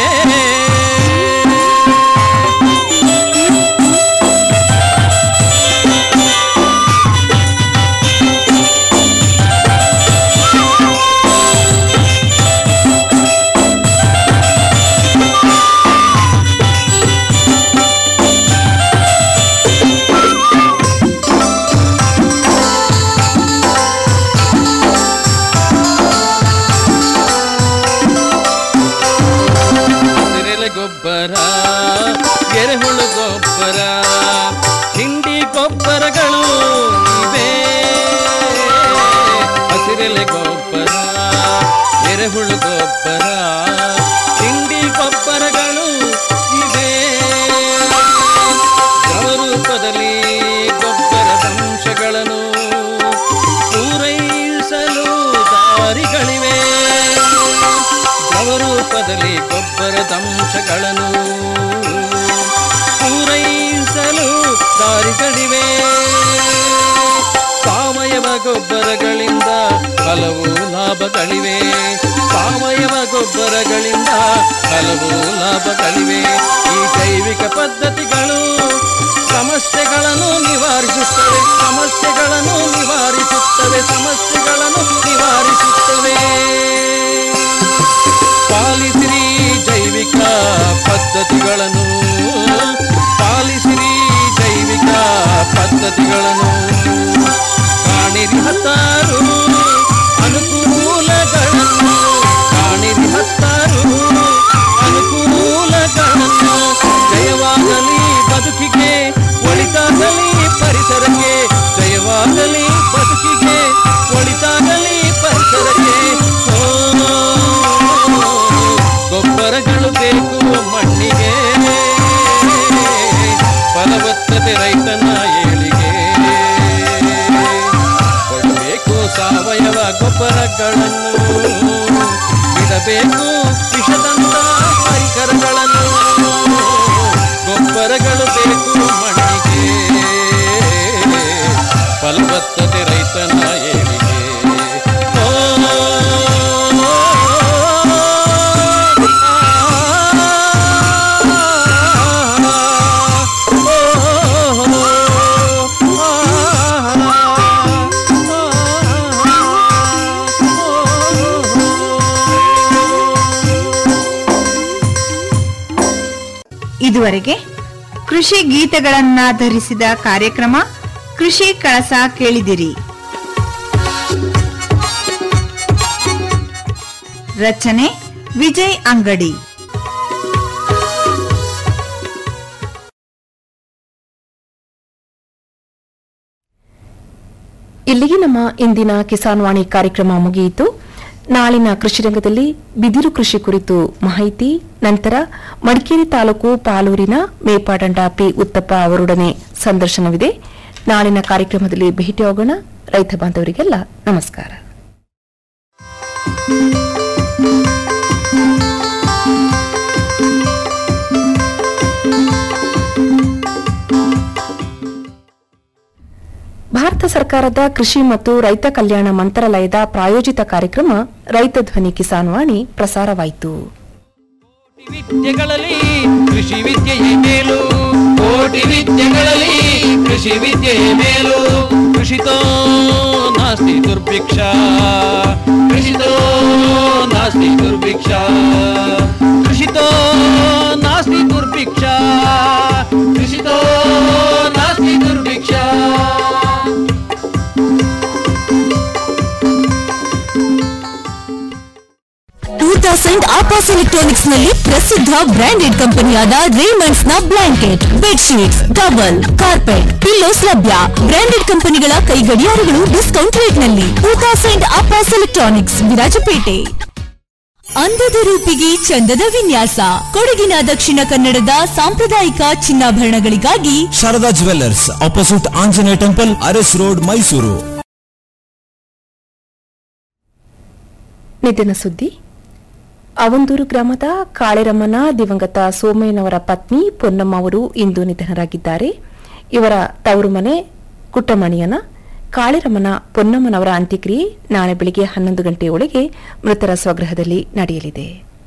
ಹಸಿರೆಲೆ ಗೊಬ್ಬರ ಎರೆಹುಳು ಗೊಬ್ಬರ ಹಿಂಡಿ ಗೊಬ್ಬರಗಳು ಇವೆ ಹಸಿರೆಲೆ ಗೊಬ್ಬರ ಎರೆಹುಳು ಗೊಬ್ಬರ ಹಿಂಡಿ ಗೊಬ್ಬರಗಳು ಇವೆ ದ್ರವ ರೂಪದಲ್ಲಿ ಗೊಬ್ಬರದ ಅಂಶಗಳನ್ನು ಪೂರೈಸುವ ಗೊಬ್ಬರದಂಶಗಳನ್ನು ಪೂರೈಸಲು ದಾರಿಗಳಿವೆ ಸಾವಯವ ಗೊಬ್ಬರಗಳಿಂದ ಹಲವು ಲಾಭಗಳಿವೆ ಸಾವಯವ ಗೊಬ್ಬರಗಳಿಂದ ಹಲವು ಲಾಭಗಳಿವೆ ಈ ಜೈವಿಕ ಪದ್ಧತಿಗಳು ಸಮಸ್ಯೆಗಳನ್ನು ನಿವಾರಿಸುತ್ತವೆ ಸಮಸ್ಯೆಗಳನ್ನು ನಿವಾರಿಸುತ್ತವೆ ಸಮಸ್ಯೆಗಳನ್ನು ನಿವಾರಿಸುತ್ತವೆ ಪಾಲಿಸಿರಿ ಜೈವಿಕ ಪದ್ಧತಿಗಳನ್ನು ಪಾಲಿಸಿರಿ ಜೈವಿಕ ಪದ್ಧತಿಗಳನ್ನು ಕಾಣಿರಿ ಹತ್ತಾರು ಅನುಕೂಲಗಳನ್ನು ಕಾಣಿರಿ ಹತ್ತಾರು ಅನುಕೂಲಗಳನ್ನು ಜಯವಾಗಲಿ ಬದುಕಿಗೆ ಒಳಿತಾಗಲಿ ಪರಿಸರಕ್ಕೆ ಜಯವಾಗಲಿ ಬದುಕಿಗೆ ಒಳಿತಾಗಲಿ ಪರಿಸರಕ್ಕೆ ಓ, ಗೊಬ್ಬರಗಳು ಬೇಕು ಮಣ್ಣಿಗೆ ಫಲವತ್ತತೆ ರೈತನ ಏಳಿಗೆ ಕೊಡಬೇಕು ಸಾವಯವ ಗೊಬ್ಬರಗಳನ್ನು ಬಿಡಬೇಕು ವಿಷದಂತ ಪರಿಕರಗಳನ್ನು ಗೊಬ್ಬರಗಳು ಬೇಕು ಮಣ್ಣಿಗೆ ಫಲವತ್ತತೆ ರೈತನ ಏಳಿಗೆ ಓ, ಇದುವರೆಗೆ ಕೃಷಿ ಗೀತೆಗಳನ್ನಾಧರಿಸಿದ ಕಾರ್ಯಕ್ರಮ ಕೃಷಿ ಕಳಸ ಕೇಳಿದಿರಿ ರಚನೆ ವಿಜಯ್ ಅಂಗಡಿ ಇಲ್ಲಿಗೆ ನಮ್ಮ ಇಂದಿನ ಕಿಸಾನ್ ವಾಣಿ ಕಾರ್ಯಕ್ರಮ ಮುಗಿಯಿತು ನಾಳಿನ ಕೃಷಿ ರಂಗದಲ್ಲಿ ಬಿದಿರು ಕೃಷಿ ಕುರಿತು ಮಾಹಿತಿ ನಂತರ ಮಡಿಕೇರಿ ತಾಲೂಕು ಪಾಲೂರಿನ ಮೇಪಾಡಂಡ ಪಿ ಉತ್ತಪ್ಪ ಅವರೊಡನೆ ಸಂದರ್ಶನವಿದೆ ನಾಳಿನ ಕಾರ್ಯಕ್ರಮದಲ್ಲಿ ಭೇಟಿಯಾಗೋಣ ರೈತ ಬಾಂಧವರಿಗೆಲ್ಲ ನಮಸ್ಕಾರ ಭಾರತ ಸರ್ಕಾರದ ಕೃಷಿ ಮತ್ತು ರೈತ ಕಲ್ಯಾಣ ಮಂತ್ರಾಲಯದ ಪ್ರಾಯೋಜಿತ ಕಾರ್ಯಕ್ರಮ ರೈತ ಧ್ವನಿ ಕಿಸಾನ್ ವಾಣಿ ಪ್ರಸಾರವಾಯಿತು ವಿದ್ಯೆಗಳಲ್ಲಿ ಕೃಷಿ ವಿದ್ಯೆಯೇ ಮೇಲು ಕೋಟಿ ವಿದ್ಯೆಗಳಲ್ಲಿ ಕೃಷಿ ವಿದ್ಯೆಯೇ ಮೇಲು ಕೃಷಿತೋ ನಾಸ್ತಿ ದುರ್ಭಿಕ್ಷ ಕೃಷಿತೋ ನಾಸ್ತಿ ದುರ್ಭಿಕ್ಷ ಕೃಷಿತೋ ನಾಸ್ತಿ ದುರ್ಭಿಕ್ಷ ಕೃಷಿತೋ ನಾಸ್ತಿ ದುರ್ಭಿಕ್ಷ ಟೂ ತೌಸಂಡ್ ಆಪಾಸ್ ಎಲೆಕ್ಟ್ರಾನಿಕ್ಸ್ ನಲ್ಲಿ ಪ್ರಸಿದ್ಧ ಬ್ರಾಂಡೆಡ್ ಕಂಪನಿಯಾದ ರೇಮಂಡ್ಸ್ ನ blanket bedsheets towel carpet pillows ಲಭ್ಯ ಬ್ರಾಂಡೆಡ್ ಕಂಪನಿಗಳ ಕೈಗಡಿಯಾರಗಳು ಡಿಸ್ಕೌಂಟ್ ರೇಟ್ ನಲ್ಲಿ two thousand Apas electronics Virajpet ಅಂದದ ರೂಪಿಗೆ ಚಂದದ ವಿನ್ಯಾಸ ಕೊಡಗಿನ ದಕ್ಷಿಣ ಕನ್ನಡದ ಸಾಂಪ್ರದಾಯಿಕ ಚಿನ್ನಾಭರಣಗಳಿಗಾಗಿ Sharada jewellers opposite Anjaneya temple Urs road Mysuru ನಿಧನ ಸುದ್ದಿ ಅವೊಂದೂರು ಗ್ರಾಮದ ಕಾಳೆರಮ್ಮನ ದಿವಂಗತ ಸೋಮಯ್ಯನವರ ಪತ್ನಿ ಪೊನ್ನಮ್ಮ ಅವರು ಇಂದು ನಿಧನರಾಗಿದ್ದಾರೆ ಇವರ ತವರು ಮನೆ ಕುಟ್ಟಮಣಿಯನ ಕಾಳೆರಮ್ಮನ ಪೊನ್ನಮ್ಮನವರ ಅಂತ್ಯಕ್ರಿಯೆ ನಾಳೆ ಬೆಳಿಗ್ಗೆ ಹನ್ನೊಂದು ಗಂಟೆಯೊಳಗೆ ಮೃತರ ಸ್ವಗೃಹದಲ್ಲಿ ನಡೆಯಲಿದೆ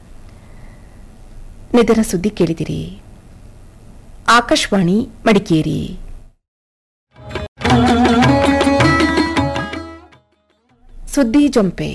ನಿಧನ ಸುದ್ದಿ ಕೇಳಿದಿರಿ ಆಕಾಶವಾಣಿ ಮಡಿಕೇರಿ ಸುದ್ದಿ ಜೊಂಪೆ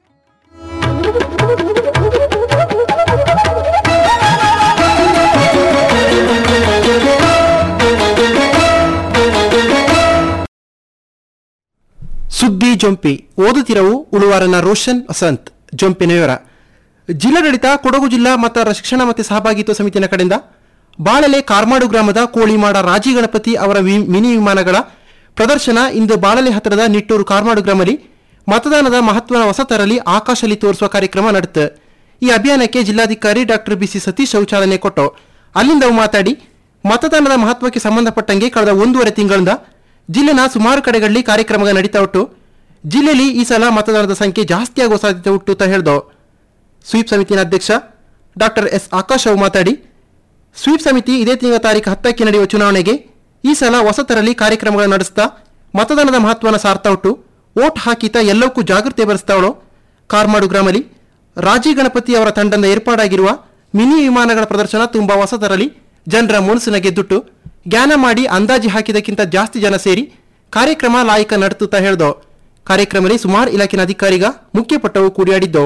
ಸುದ್ದಿ ಜೊಂಪಿ ಓದುತ್ತಿರವು ಉಳುವಾರನ ರೋಷನ್ ವಸಂತ್ ಜೊಂಪಿನ ವಿವರ ಜಿಲ್ಲಾಡಳಿತ ಕೊಡಗು ಜಿಲ್ಲಾ ಮತ ಶಿಕ್ಷಣ ಮತ್ತು ಸಹಭಾಗಿತ್ವ ಸಮಿತಿಯ ಕಡೆಯಿಂದ ಬಾಳಲೆ ಕಾರ್ಮಾಡು ಗ್ರಾಮದ ಕೋಳಿಮಾಡ ರಾಜಿ ಗಣಪತಿ ಅವರ ವಿ- ಮಿನಿ ವಿಮಾನಗಳ ಪ್ರದರ್ಶನ ಇಂದು ಬಾಳಲೆ ಹತ್ತಿರದ ನಿಟ್ಟೂರು ಕಾರ್ಮಾಡು ಗ್ರಾಮದಲ್ಲಿ ಮತದಾನದ ಮಹತ್ವನ ಹೊಸ ತರಲಿ ಆಕಾಶದಲ್ಲಿ ತೋರಿಸುವ ಕಾರ್ಯಕ್ರಮ ನಡೆತು ಈ ಅಭಿಯಾನಕ್ಕೆ ಜಿಲ್ಲಾಧಿಕಾರಿ ಡಾಕ್ಟರ್ ಬಿಸಿ ಸತೀಶ್ ಅವು ಚಾಲನೆ ಕೊಟ್ಟು ಅಲ್ಲಿಂದ ಅವು ಮಾತಾಡಿ ಮತದಾನದ ಮಹತ್ವಕ್ಕೆ ಸಂಬಂಧಪಟ್ಟಂಗೆ ಕಳೆದ ಒಂದೂವರೆ ತಿಂಗಳಿಂದ ಜಿಲ್ಲೆನ ಸುಮಾರು ಕಡೆಗಳಲ್ಲಿ ಕಾರ್ಯಕ್ರಮ ನಡೀತಾ ಉಂಟು ಜಿಲ್ಲೆಯಲ್ಲಿ ಈ ಸಲ ಮತದಾನದ ಸಂಖ್ಯೆ ಜಾಸ್ತಿ ಆಗುವ ಸಾಧ್ಯತೆ ಉಂಟು ಅಂತ ಹೇಳ್ದೋ ಸ್ವೀಪ್ ಸಮಿತಿಯ ಅಧ್ಯಕ್ಷ ಡಾಕ್ಟರ್ ಎಸ್ ಆಕಾಶ್ ಅವು ಮಾತಾಡಿ ಸ್ವೀಪ್ ಸಮಿತಿ ಇದೇ ತಿಂಗಳ ತಾರೀಕು ಹತ್ತಕ್ಕೆ ನಡೆಯುವ ಚುನಾವಣೆಗೆ ಈ ಸಲ ಹೊಸತರಲ್ಲಿ ಕಾರ್ಯಕ್ರಮಗಳನ್ನು ನಡೆಸ್ತಾ ಮತದಾನದ ಮಹತ್ವನ ಸಾರ್ತಾ ಉಟ್ಟು ಓಟ್ ಹಾಕಿತ ಎಲ್ಲವಕ್ಕೂ ಜಾಗೃತಿ ಬರೆಸ್ತಾವಳು ಕಾರ್ಮಾಡು ಗ್ರಾಮಲ್ಲಿ ರಾಜಿ ಗಣಪತಿ ಅವರ ತಂಡದಿಂದ ಏರ್ಪಾಡಾಗಿರುವ ಮಿನಿ ವಿಮಾನಗಳ ಪ್ರದರ್ಶನ ತುಂಬಾ ಹೊಸತರಲ್ಲಿ ಜನರ ಮುಣಸಿನ ಗೆದ್ದುಟ್ಟು ಜ್ಞಾನ ಮಾಡಿ ಅಂದಾಜಿ ಹಾಕಿದಕ್ಕಿಂತ ಜಾಸ್ತಿ ಜನ ಸೇರಿ ಕಾರ್ಯಕ್ರಮ ಲಾಯಕ ನಡೆಸುತ್ತಾ ಹೇಳ್ದೋ ಕಾರ್ಯಕ್ರಮದಲ್ಲಿ ಸುಮಾರು ಇಲಾಖೆನ ಅಧಿಕಾರಿಗ ಮುಖ್ಯಪಟ್ಟವು ಕೂಡಿಯಾಡಿದ್ದವು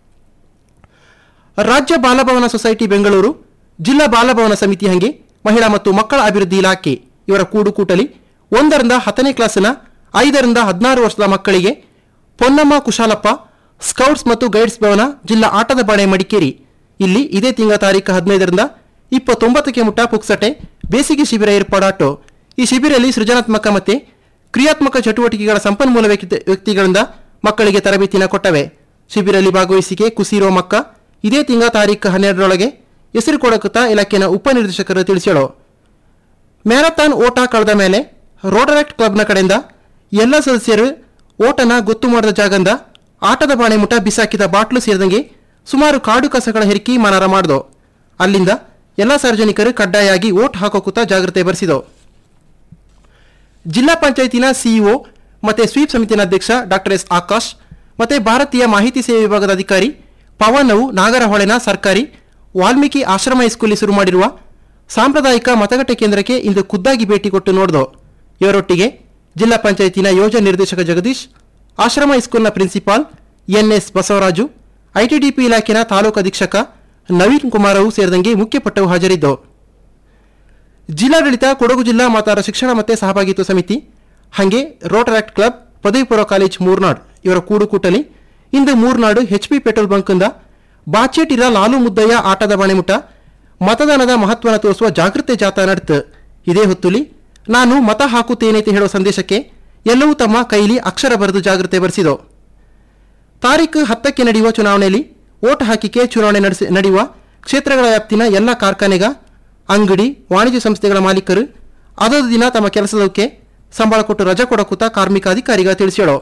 ರಾಜ್ಯ ಬಾಲಭವನ ಸೊಸೈಟಿ ಬೆಂಗಳೂರು ಜಿಲ್ಲಾ ಬಾಲಭವನ ಸಮಿತಿ ಹಂಗೆ ಮಹಿಳಾ ಮತ್ತು ಮಕ್ಕಳ ಅಭಿವೃದ್ಧಿ ಇಲಾಖೆ ಇವರ ಕೂಡುಕೂಟಲಿ ಒಂದರಿಂದ ಹತ್ತನೇ ಕ್ಲಾಸಿನ ಐದರಿಂದ ಹದಿನಾರು ವರ್ಷದ ಮಕ್ಕಳಿಗೆ ಪೊನ್ನಮ್ಮ ಕುಶಾಲಪ್ಪ ಸ್ಕೌಟ್ಸ್ ಮತ್ತು ಗೈಡ್ಸ್ ಭವನ ಜಿಲ್ಲಾ ಆಟದ ಬಾಣೆ ಮಡಿಕೇರಿ ಇಲ್ಲಿ ಇದೇ ತಿಂಗಳ ತಾರೀಕು ಹದಿನೈದರಿಂದ ಇಪ್ಪತ್ತೊಂಬತ್ತಕ್ಕೆ ಮುಟ್ಟ ಪುಕ್ಸಟೆ ಬೇಸಿಗೆ ಶಿಬಿರ ಏರ್ಪಾಡಾಟು ಈ ಶಿಬಿರಲ್ಲಿ ಸೃಜನಾತ್ಮಕ ಮತ್ತೆ ಕ್ರಿಯಾತ್ಮಕ ಚಟುವಟಿಕೆಗಳ ಸಂಪನ್ಮೂಲ ವ್ಯಕ್ತಿ ವ್ಯಕ್ತಿಗಳಿಂದ ಮಕ್ಕಳಿಗೆ ತರಬೇತಿನ ಕೊಟ್ಟವೆ ಶಿಬಿರಲ್ಲಿ ಭಾಗವಹಿಸಿಕೆ ಕುಸಿರೋ ಮಕ್ಕ ಇದೇ ತಿಂಗಳ ತಾರೀಕು ಹನ್ನೆರಡರೊಳಗೆ ಹೆಸರು ಕೊಡಕುತ್ತಾ ಇಲಾಖೆಯ ಉಪನಿರ್ದೇಶಕರು ತಿಳಿಸ್ಯಾಳು ಮ್ಯಾರಥಾನ್ ಓಟ ಕಳೆದ ಮೇಲೆ ರೋಡರೆಕ್ಟ್ ಕ್ಲಬ್ನ ಕಡೆಯಿಂದ ಎಲ್ಲ ಸದಸ್ಯರು ಓಟನ ಗೊತ್ತು ಮಾಡಿದ ಜಾಗದಿಂದ ಆಟದ ಬಾಣೆ ಮುಟ ಬಿಸಾಕಿದ ಬಾಟ್ಲು ಸೇರಿದಂಗೆ ಸುಮಾರು ಕಾಡು ಕಸಗಳ ಹೆರಿಕಿ ಮನಾರ ಮಾಡ್ದೋ ಅಲ್ಲಿಂದ ಎಲ್ಲ ಸಾರ್ವಜನಿಕರು ಕಡ್ಡಾಯಾಗಿ ಓಟ್ ಹಾಕೋಕುತ್ತಾ ಜಾಗ್ರತೆ ಬರೆಸಿದೋ ಜಿಲ್ಲಾ ಪಂಚಾಯತಿನ ಸಿಇಒ ಮತ್ತೆ ಸ್ವೀಪ್ ಸಮಿತಿನ ಅಧ್ಯಕ್ಷ ಡಾಕ್ಟರ್ ಎಸ್ ಆಕಾಶ್ ಮತ್ತೆ ಭಾರತೀಯ ಮಾಹಿತಿ ಸೇವೆ ವಿಭಾಗದ ಅಧಿಕಾರಿ ಪವನ್ ಅವು ನಾಗರಹೊಳೆನ ಸರ್ಕಾರಿ ವಾಲ್ಮೀಕಿ ಆಶ್ರಮ ಹೈಸ್ಕೂಲಿ ಶುರು ಮಾಡಿರುವ ಸಾಂಪ್ರದಾಯಿಕ ಮತಗಟ್ಟೆ ಕೇಂದ್ರಕ್ಕೆ ಇಂದು ಖುದ್ದಾಗಿ ಭೇಟಿ ಕೊಟ್ಟು ನೋಡ್ದೋ ಇವರೊಟ್ಟಿಗೆ ಜಿಲ್ಲಾ ಪಂಚಾಯತಿನ ಯೋಜನಾ ನಿರ್ದೇಶಕ ಜಗದೀಶ್ ಆಶ್ರಮ ಹೈಸ್ಕೂಲ್ನ ಪ್ರಿನ್ಸಿಪಾಲ್ ಎನ್ಎಸ್ ಬಸವರಾಜು ಐಟಿಡಿಪಿ ಇಲಾಖೆನ ತಾಲೂಕು ಅಧೀಕ್ಷಕ ನವೀನ್ ಕುಮಾರ್ ಅವು ಸೇರಿದಂಗೆ ಮುಖ್ಯಪಟ್ಟವು ಹಾಜರಿದ್ದವು ಜಿಲ್ಲಾಡಳಿತ ಕೊಡಗು ಜಿಲ್ಲಾ ಮಾತಾರ ಶಿಕ್ಷಣ ಮತ್ತೆ ಸಹಭಾಗಿತ್ವ ಸಮಿತಿ ಹಾಗೆ ರೋಟರಾಕ್ಟ್ ಕ್ಲಬ್ ಪದವಿ ಪೂರ್ವ ಕಾಲೇಜ್ ಮೂರ್ನಾಡ್ ಇವರ ಕೂಡುಕೂಟಲಿ ಇಂದು ಮೂರ್ನಾಡು ಎಚ್ಪಿ ಪೆಟ್ರೋಲ್ ಬಂಕ್ನಿಂದ ಬಾಚೇಟಿರ ಲಾಲು ಮುದ್ದಯ್ಯ ಆಟದ ಬಾಣೆಮುಟ ಮತದಾನದ ಮಹತ್ವನ ತೋರಿಸುವ ಜಾಗೃತಿ ಜಾಥಾ ನಡೆತು ಇದೇ ಹೊತ್ತುಲಿ ನಾನು ಮತ ಹಾಕುತ್ತೇನೆ ಹೇಳುವ ಸಂದೇಶಕ್ಕೆ ಎಲ್ಲವೂ ತಮ್ಮ ಕೈಲಿ ಅಕ್ಷರ ಬರೆದು ಜಾಗೃತಿ ಬರೆಸಿದವು ತಾರೀಕು ಹತ್ತಕ್ಕೆ ನಡೆಯುವ ಚುನಾವಣೆಯಲ್ಲಿ ಓಟ್ ಹಾಕಿಕೆ ಚುನಾವಣೆ ನಡೆಸಿ ನಡೆಯುವ ಕ್ಷೇತ್ರಗಳ ವ್ಯಾಪ್ತಿನ ಎಲ್ಲ ಕಾರ್ಖಾನೆಗ ಅಂಗಡಿ ವಾಣಿಜ್ಯ ಸಂಸ್ಥೆಗಳ ಮಾಲೀಕರು ಅದೊಂದು ದಿನ ತಮ್ಮ ಕೆಲಸದಕ್ಕೆ ಸಂಬಳ ಕೊಟ್ಟು ರಜೆ ಕೊಡಕುತ್ತಾ ಕಾರ್ಮಿಕ ಅಧಿಕಾರಿಗ ತಿಳಿಸ್ಯಾಳು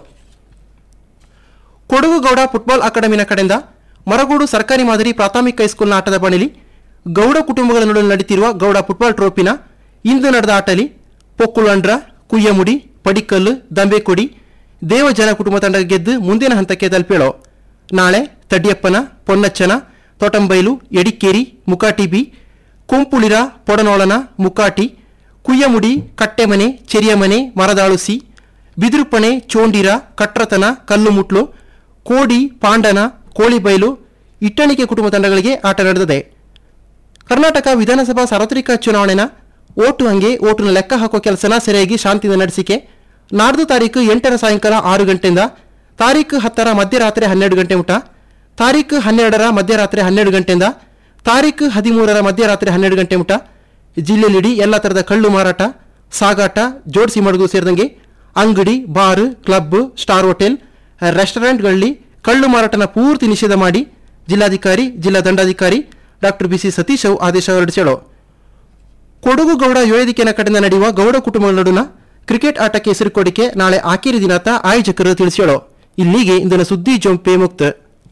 ಕೊಡಗು ಗೌಡ ಫುಟ್ಬಾಲ್ ಅಕಾಡೆಮಿನ ಕಡೆಯಿಂದ ಮರಗೋಡು ಸರ್ಕಾರಿ ಮಾದರಿ ಪ್ರಾಥಮಿಕ ಹೈಸ್ಕೂಲ್ನ ಆಟದ ಬಣಿಲಿ ಗೌಡ ಕುಟುಂಬಗಳ ನಡುವೆ ನಡೀತಿರುವ ಗೌಡ ಫುಟ್ಬಾಲ್ ಟ್ರೋಫಿನ ಇಂದು ನಡೆದ ಆಟಲಿ ಪೊಕ್ಕುಳಂಡ್ರ ಕುಯ್ಯಮುಡಿ ಪಡಿಕಲ್ಲು ದಂಬೆಕೊಡಿ ದೇವಜನ ಕುಟುಂಬ ತಂಡ ಗೆದ್ದು ಮುಂದಿನ ಹಂತಕ್ಕೆ ತಲುಪೇಳೋ ನಾಳೆ ತಡ್ಯಪ್ಪನ ಪೊನ್ನಚ್ಚನ ತೋಟಂಬೈಲು ಎಡಿಕೇರಿ ಮುಕಾಟಿಬಿ ಕೊಂಪುಳಿರ ಪೊಡನೋಳನ ಮುಕಾಟಿ ಕುಯ್ಯಮುಡಿ ಕಟ್ಟೆಮನೆ ಚೆರಿಯಮನೆ ಮರದಾಳುಸಿ ಬಿದಿರುಪಣೆ ಚೋಂಡಿರ ಕಟ್ರತನ ಕಲ್ಲುಮುಟ್ಲು ಕೋಡಿ ಪಾಂಡನ ಕೋಳಿಬೈಲು ಇಟ್ಟಣಿಕೆ ಕುಟುಂಬ ತಂಡಗಳಿಗೆ ಆಟ ನಡೆದಿದೆ ಕರ್ನಾಟಕ ವಿಧಾನಸಭಾ ಸಾರ್ವತ್ರಿಕ ಚುನಾವಣೆನ ಓಟು ಹಂಗೆ ಓಟುನ ಲೆಕ್ಕ ಹಾಕೋ ಕೆಲಸನ ಸರಿಯಾಗಿ ಶಾಂತಿಯಿಂದ ನಡೆಸಿಕೆ ನಾಡ್ದು ತಾರೀಕು ಎಂಟರ ಸಾಯಂಕಾಲ ಆರು ಗಂಟೆಯಿಂದ ತಾರೀಕು ಹತ್ತರ ಮಧ್ಯರಾತ್ರಿ ಹನ್ನೆರಡು ಗಂಟೆ ಮುಟ ತಾರೀಕು ಹನ್ನೆರಡರ ಮಧ್ಯರಾತ್ರಿ ಹನ್ನೆರಡು ಗಂಟೆಯಿಂದ ತಾರೀಕು ಹದಿಮೂರರ ಮಧ್ಯರಾತ್ರಿ ಹನ್ನೆರಡು ಗಂಟೆ ಮುಟ ಜಿಲ್ಲೆಲಿಡಿ ಎಲ್ಲ ಥರದ ಕಳ್ಳು ಮಾರಾಟ ಸಾಗಾಟ ಜೋಡಿಸಿ ಮಡಗು ಸೇರಿದಂಗೆ ಅಂಗಡಿ ಬಾರ್ ಕ್ಲಬ್ ಸ್ಟಾರ್ ಹೋಟೆಲ್ ರೆಸ್ಟೋರೆಂಟ್ಗಳಲ್ಲಿ ಕಳ್ಳು ಮಾರಾಟನ ಪೂರ್ತಿ ನಿಷೇಧ ಮಾಡಿ ಜಿಲ್ಲಾಧಿಕಾರಿ ಜಿಲ್ಲಾ ದಂಡಾಧಿಕಾರಿ ಡಾಕ್ಟರ್ ಬಿಸಿ ಸತೀಶ್ ಅವು ಆದೇಶ ಹೊರಡಿಸ್ಯಾಳು ಕೊಡಗು ಗೌಡ ಯೋಯದಿಕೆನ ಕಡೆಯಿಂದ ನಡೆಯುವ ಗೌಡ ಕುಟುಂಬಗಳ ನಡುವಿನ ಕ್ರಿಕೆಟ್ ಆಟಕ್ಕೆ ಹೆಸರು ಕೊಡಿಕೆ ನಾಳೆ ಆಖರಿ ದಿನಾತ ಆಯೋಜಕರು ತಿಳಿಸ್ಯಾಳು ಇಲ್ಲಿಗೆ ಇಂದಿನ ಸುದ್ದಿ ಜೊಂಪೆ ಮುಕ್ತ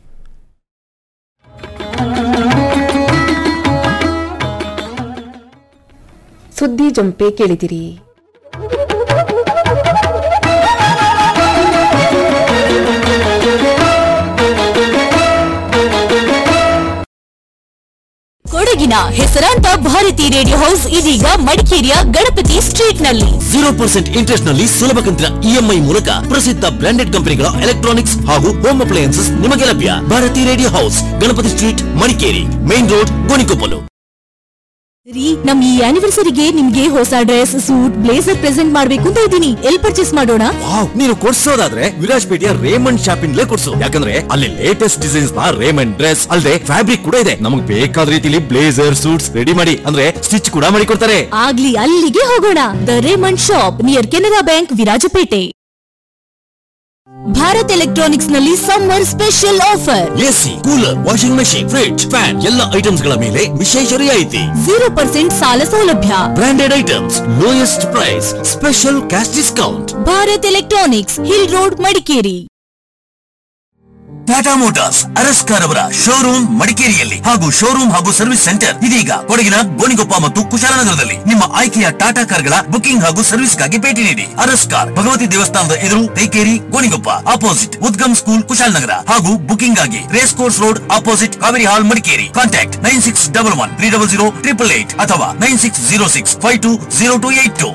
ಸುದ್ದಿ ಜಂಪೆ ಕೇಳಿದಿರಿ ಕೊಡಗಿನ ಹೆಸರಾಂತ ಭಾರತಿ ರೇಡಿಯೋ ಹೌಸ್ ಇದೀಗ ಮಡಿಕೇರಿಯ ಗಣಪತಿ ಸ್ಟ್ರೀಟ್ ನಲ್ಲಿ ಜೀರೋ ಪರ್ಸೆಂಟ್ ಇಂಟ್ರೆಸ್ಟ್ ನಲ್ಲಿ ಸುಲಭ ಕಂತಿನ ಇಎಂಐ ಮೂಲಕ ಪ್ರಸಿದ್ಧ ಬ್ರಾಂಡೆಡ್ ಕಂಪನಿಗಳ ಎಲೆಕ್ಟ್ರಾನಿಕ್ಸ್ ಹಾಗೂ ಹೋಮ್ ಅಪ್ಲಯನ್ಸಸ್ ನಿಮಗೆ ಲಭ್ಯ Bharathi radio house Ganapathi street Madikeri main road Gonikoppal ರೀ ನಮ್ ಈ ಆನಿವರ್ಸರಿಗೆ ನಿಮ್ಗೆ ಹೊಸ ಡ್ರೆಸ್ ಸೂಟ್ ಬ್ಲೇಸರ್ ಪ್ರೆಸೆಂಟ್ ಮಾಡ್ಬೇಕು ಅಂತ ಇದ್ದೀನಿ ಎಲ್ ಪರ್ಚೇಸ್ ಮಾಡೋಣ ವಾವ್ ನೀನು ಕೊಡ್ಸೋದಾದ್ರೆ ವಿರಾಜ್ಪೇಟೆಯ ರೇಮಂಡ್ ಶಾಪಿಂಗ್ಲೇ ಕೊಡ್ಸು ಯಾಕಂದ್ರೆ ಅಲ್ಲಿ ಲೇಟೆಸ್ಟ್ ಡಿಸೈನ್ಸ್ ನ ರೇಮಂಡ್ ಡ್ರೆಸ್ ಅಲ್ಲದೆ ಫ್ಯಾಬ್ರಿಕ್ ಕೂಡ ಇದೆ ನಮಗೆ ಬೇಕಾದ ರೀತಿಲಿ ಬ್ಲೇಸರ್ ಸೂಟ್ಸ್ ರೆಡಿ ಮಾಡಿ ಅಂದ್ರೆ ಸ್ಟಿಚ್ ಕೂಡ ಮಾಡಿ ಕೊಡ್ತಾರೆ ಆಗ್ಲಿ ಅಲ್ಲಿಗೆ ಹೋಗೋಣ the Raymond shop near Canara bank Virajpet Bharat electronics ನಲ್ಲಿ summer special offer AC cooler washing machine fridge fan ಎಲ್ಲ ಐಟಮ್ಸ್ ಗಳ ಮೇಲೆ ವಿಶೇಷ ರಿಯಾಯಿತಿ ಜೀರೋ ಪರ್ಸೆಂಟ್ ಸಾಲ ಸೌಲಭ್ಯ branded items lowest price special cash discount Bharat electronics hill road Madikeri Tata motors ಅರಸ್ಕಾರ್ ಅವರ ಶೋರೂಮ್ ಮಡಿಕೇರಿಯಲ್ಲಿ ಹಾಗೂ ಶೋರೂಮ್ ಹಾಗೂ ಸರ್ವಿಸ್ ಸೆಂಟರ್ ಇದೀಗ ಕೊಡಗಿನ ಗೋಣಿಗೊಪ್ಪ ಮತ್ತು ಕುಶಾಲನಗರದಲ್ಲಿ ನಿಮ್ಮ ಆಯ್ಕೆಯ ಟಾಟಾ ಕಾರ್ಗಳ ಬುಕಿಂಗ್ ಹಾಗೂ ಸರ್ವಿಸ್ಗಾಗಿ ಭೇಟಿ ನೀಡಿ ಅರಸ್ಕಾರ್ ಭಗವತಿ ದೇವಸ್ಥಾನದ ಎದುರು ತೈಕೇರಿ ಗೋಣಿಗೊಪ್ಪ ಅಪೋಸಿಟ್ ಉದ್ಗಮ್ ಸ್ಕೂಲ್ ಕುಶಾಲನಗರ ಹಾಗೂ ಬುಕಿಂಗ್ ಆಗಿ race course road opposite Kaveri hall Madikeri contact nine six double one three double zero triple eight ಅಥವಾ nine six zero six five two zero two eight two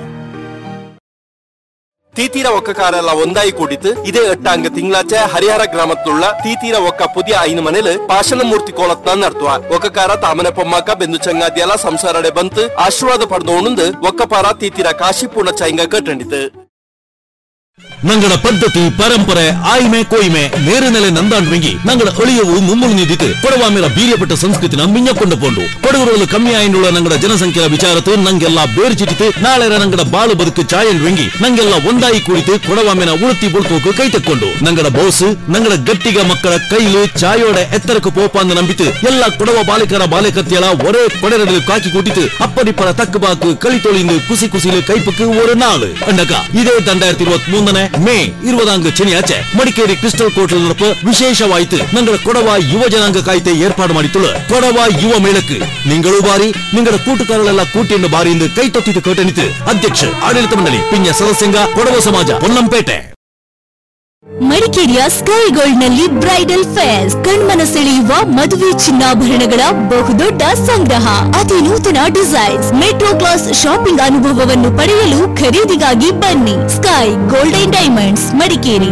തീത്തീര ഒക്കക്കാരെല്ല ഒന്നായി കൂടിയിട്ട് ഇതേ എട്ടാംഗ തിങ്കളാഴ്ച ഹരിഹര ഗ്രാമത്തിലുള്ള തീത്തീര ഒക്ക പുതിയ ಐನು ಮನೇಲಿ ಪಾಶನಮೂರ್ತಿ ಕೋಲತ್ನ ನಡ್ತುವ ಒಕ್ಕಕಾರ ತಾಮನೆ ಪೊಮ್ಮಕ್ಕ ಬೆಂದು ಚಂಗಾದಿಯಲ್ಲ ಸಂಸಾರಡೆ ಬಂತು ಆಶೀರ್ವಾದ ಪಡೆದೋಣಂದು ಒಕ್ಕಪಾರ ತೀತೀರ ಕಾಶಿಪೂರ್ಣ ಚೈಂಗ ಕಟ್ಟಂಡಿತು ನಂಗಡ ಪದ್ಧತಿ ಪರಂಪರೆ ಆಯ್ಮೆ ಕೊಯ್ಮೆ ನೇರನೆಲೆ ನಂದಾಂಡ್ವೆಂಗಿ ನಂಗಡ ಅಳಿಯವು ಮುಮ್ಮುಲು ನಿದಿತು ಕೊಡವಾಮಿರ ಬೀರ್ಯಪಟ್ಟ ಸಂಸ್ಕೃತಿನ ಮಿಂಜಕೊಂಡ ಪೋಂಡು ಕೊಡಗರಲು ಕಮ್ಮಿ ಆಯಿಂಡುಳ ನಂಗಡ ಜನಸಂಖ್ಯೆಯ ವಿಚಾರತು ನಂಗೆಲ್ಲ ಬೇರು ಚಿಟಿತು ನಾಳೆರ ನಂಗಡ ಬಾಳು ಬದುಕು ಚಾಯಂಡ್ವೆಂಗಿ ನಂಗೆಲ್ಲ ಒಂದಾಯಿ ಕುಳಿತು ಕೊಡವಾಮಿನ ಉಳುತಿ ಬುಳ್ಕೋಕು ಕೈ ತೆಕ್ಕೊಂಡು ನಂಗಡ ಬೋಸ್ ನಂಗಡ ಗಟ್ಟಿಗ ಮಕ್ಕಳ ಕೈಲು ಚಾಯೋಡೆ ಎತ್ತರಕ್ಕೆ ಪೋಪಾಂದ ನಂಬಿತು ಎಲ್ಲ ಕೊಡವ ಬಾಲಿಕರ ಬಾಲಿಕತ್ಯಳ ಒರೇ ಕೊಡೆರಡಲು ಕಾಕಿ ಕೂಟಿತು ಅಪ್ಪಡಿಪ್ಪರ ತಕ್ಕ ಬಾಕು களித்தொழிந்து குசி குசியில கைப்புக்கு ஒரு நாள் அண்டக்கா இதே தண்டாயிரத்தி இருபத்தி மூணு ಮೇ ಇರುವದಾಂಗ ಶನಿಯಾಚೆ ಮಡಿಕೇರಿ ಕ್ರಿಸ್ಟಲ್ ಕೋಟಲ್ ನಡಪ ವಿಶೇಷವಾಯಿತು ನಂಗಡ ಕೊಡವ ಯುವ ಜನಾಂಗ ಕಾಯ್ದೆ ಏರ್ಪಾಡು ಮಾಡಿತುಳು ಕೊಡವ ಯುವ ಮೇಳಕ್ಕೆ ನಿಂಗಳು ಬಾರಿ ನಿಂಗಡ ಕೂಟುಕಾರರೆಲ್ಲ ಕೂಟಿಯನ್ನು ಬಾರಿಯಿಂದ ಕೈ ತೊತ್ತಿದ್ದು ಕಟನಿತು ಅಧ್ಯಕ್ಷ ಆಡಳಿತ ಮಂಡಳಿ ಪಿಂಜ ಸದಸ್ಯಂಗ ಕೊಡವ ಸಮಾಜ ಪೊನ್ನಂಪೇಟೆ ಮಡಿಕೇರಿಯ ಸ್ಕೈ ಗೋಲ್ಡ್ ನಲ್ಲಿ ಬ್ರೈಡಲ್ ಫೇರ್ ಕಣ್ಮನ ಸೆಳೆಯುವ ಮದುವೆ ಚಿನ್ನಾಭರಣಗಳ ಬಹುದೊಡ್ಡ ಸಂಗ್ರಹ ಅತಿ ನೂತನ ಡಿಸೈನ್ಸ್ ಮೆಟ್ರೋ ಕ್ಲಾಸ್ ಶಾಪಿಂಗ್ ಅನುಭವವನ್ನು ಪಡೆಯಲು ಖರೀದಿಗಾಗಿ ಬನ್ನಿ ಸ್ಕೈ ಗೋಲ್ಡನ್ ಡೈಮಂಡ್ಸ್ ಮಡಿಕೇರಿ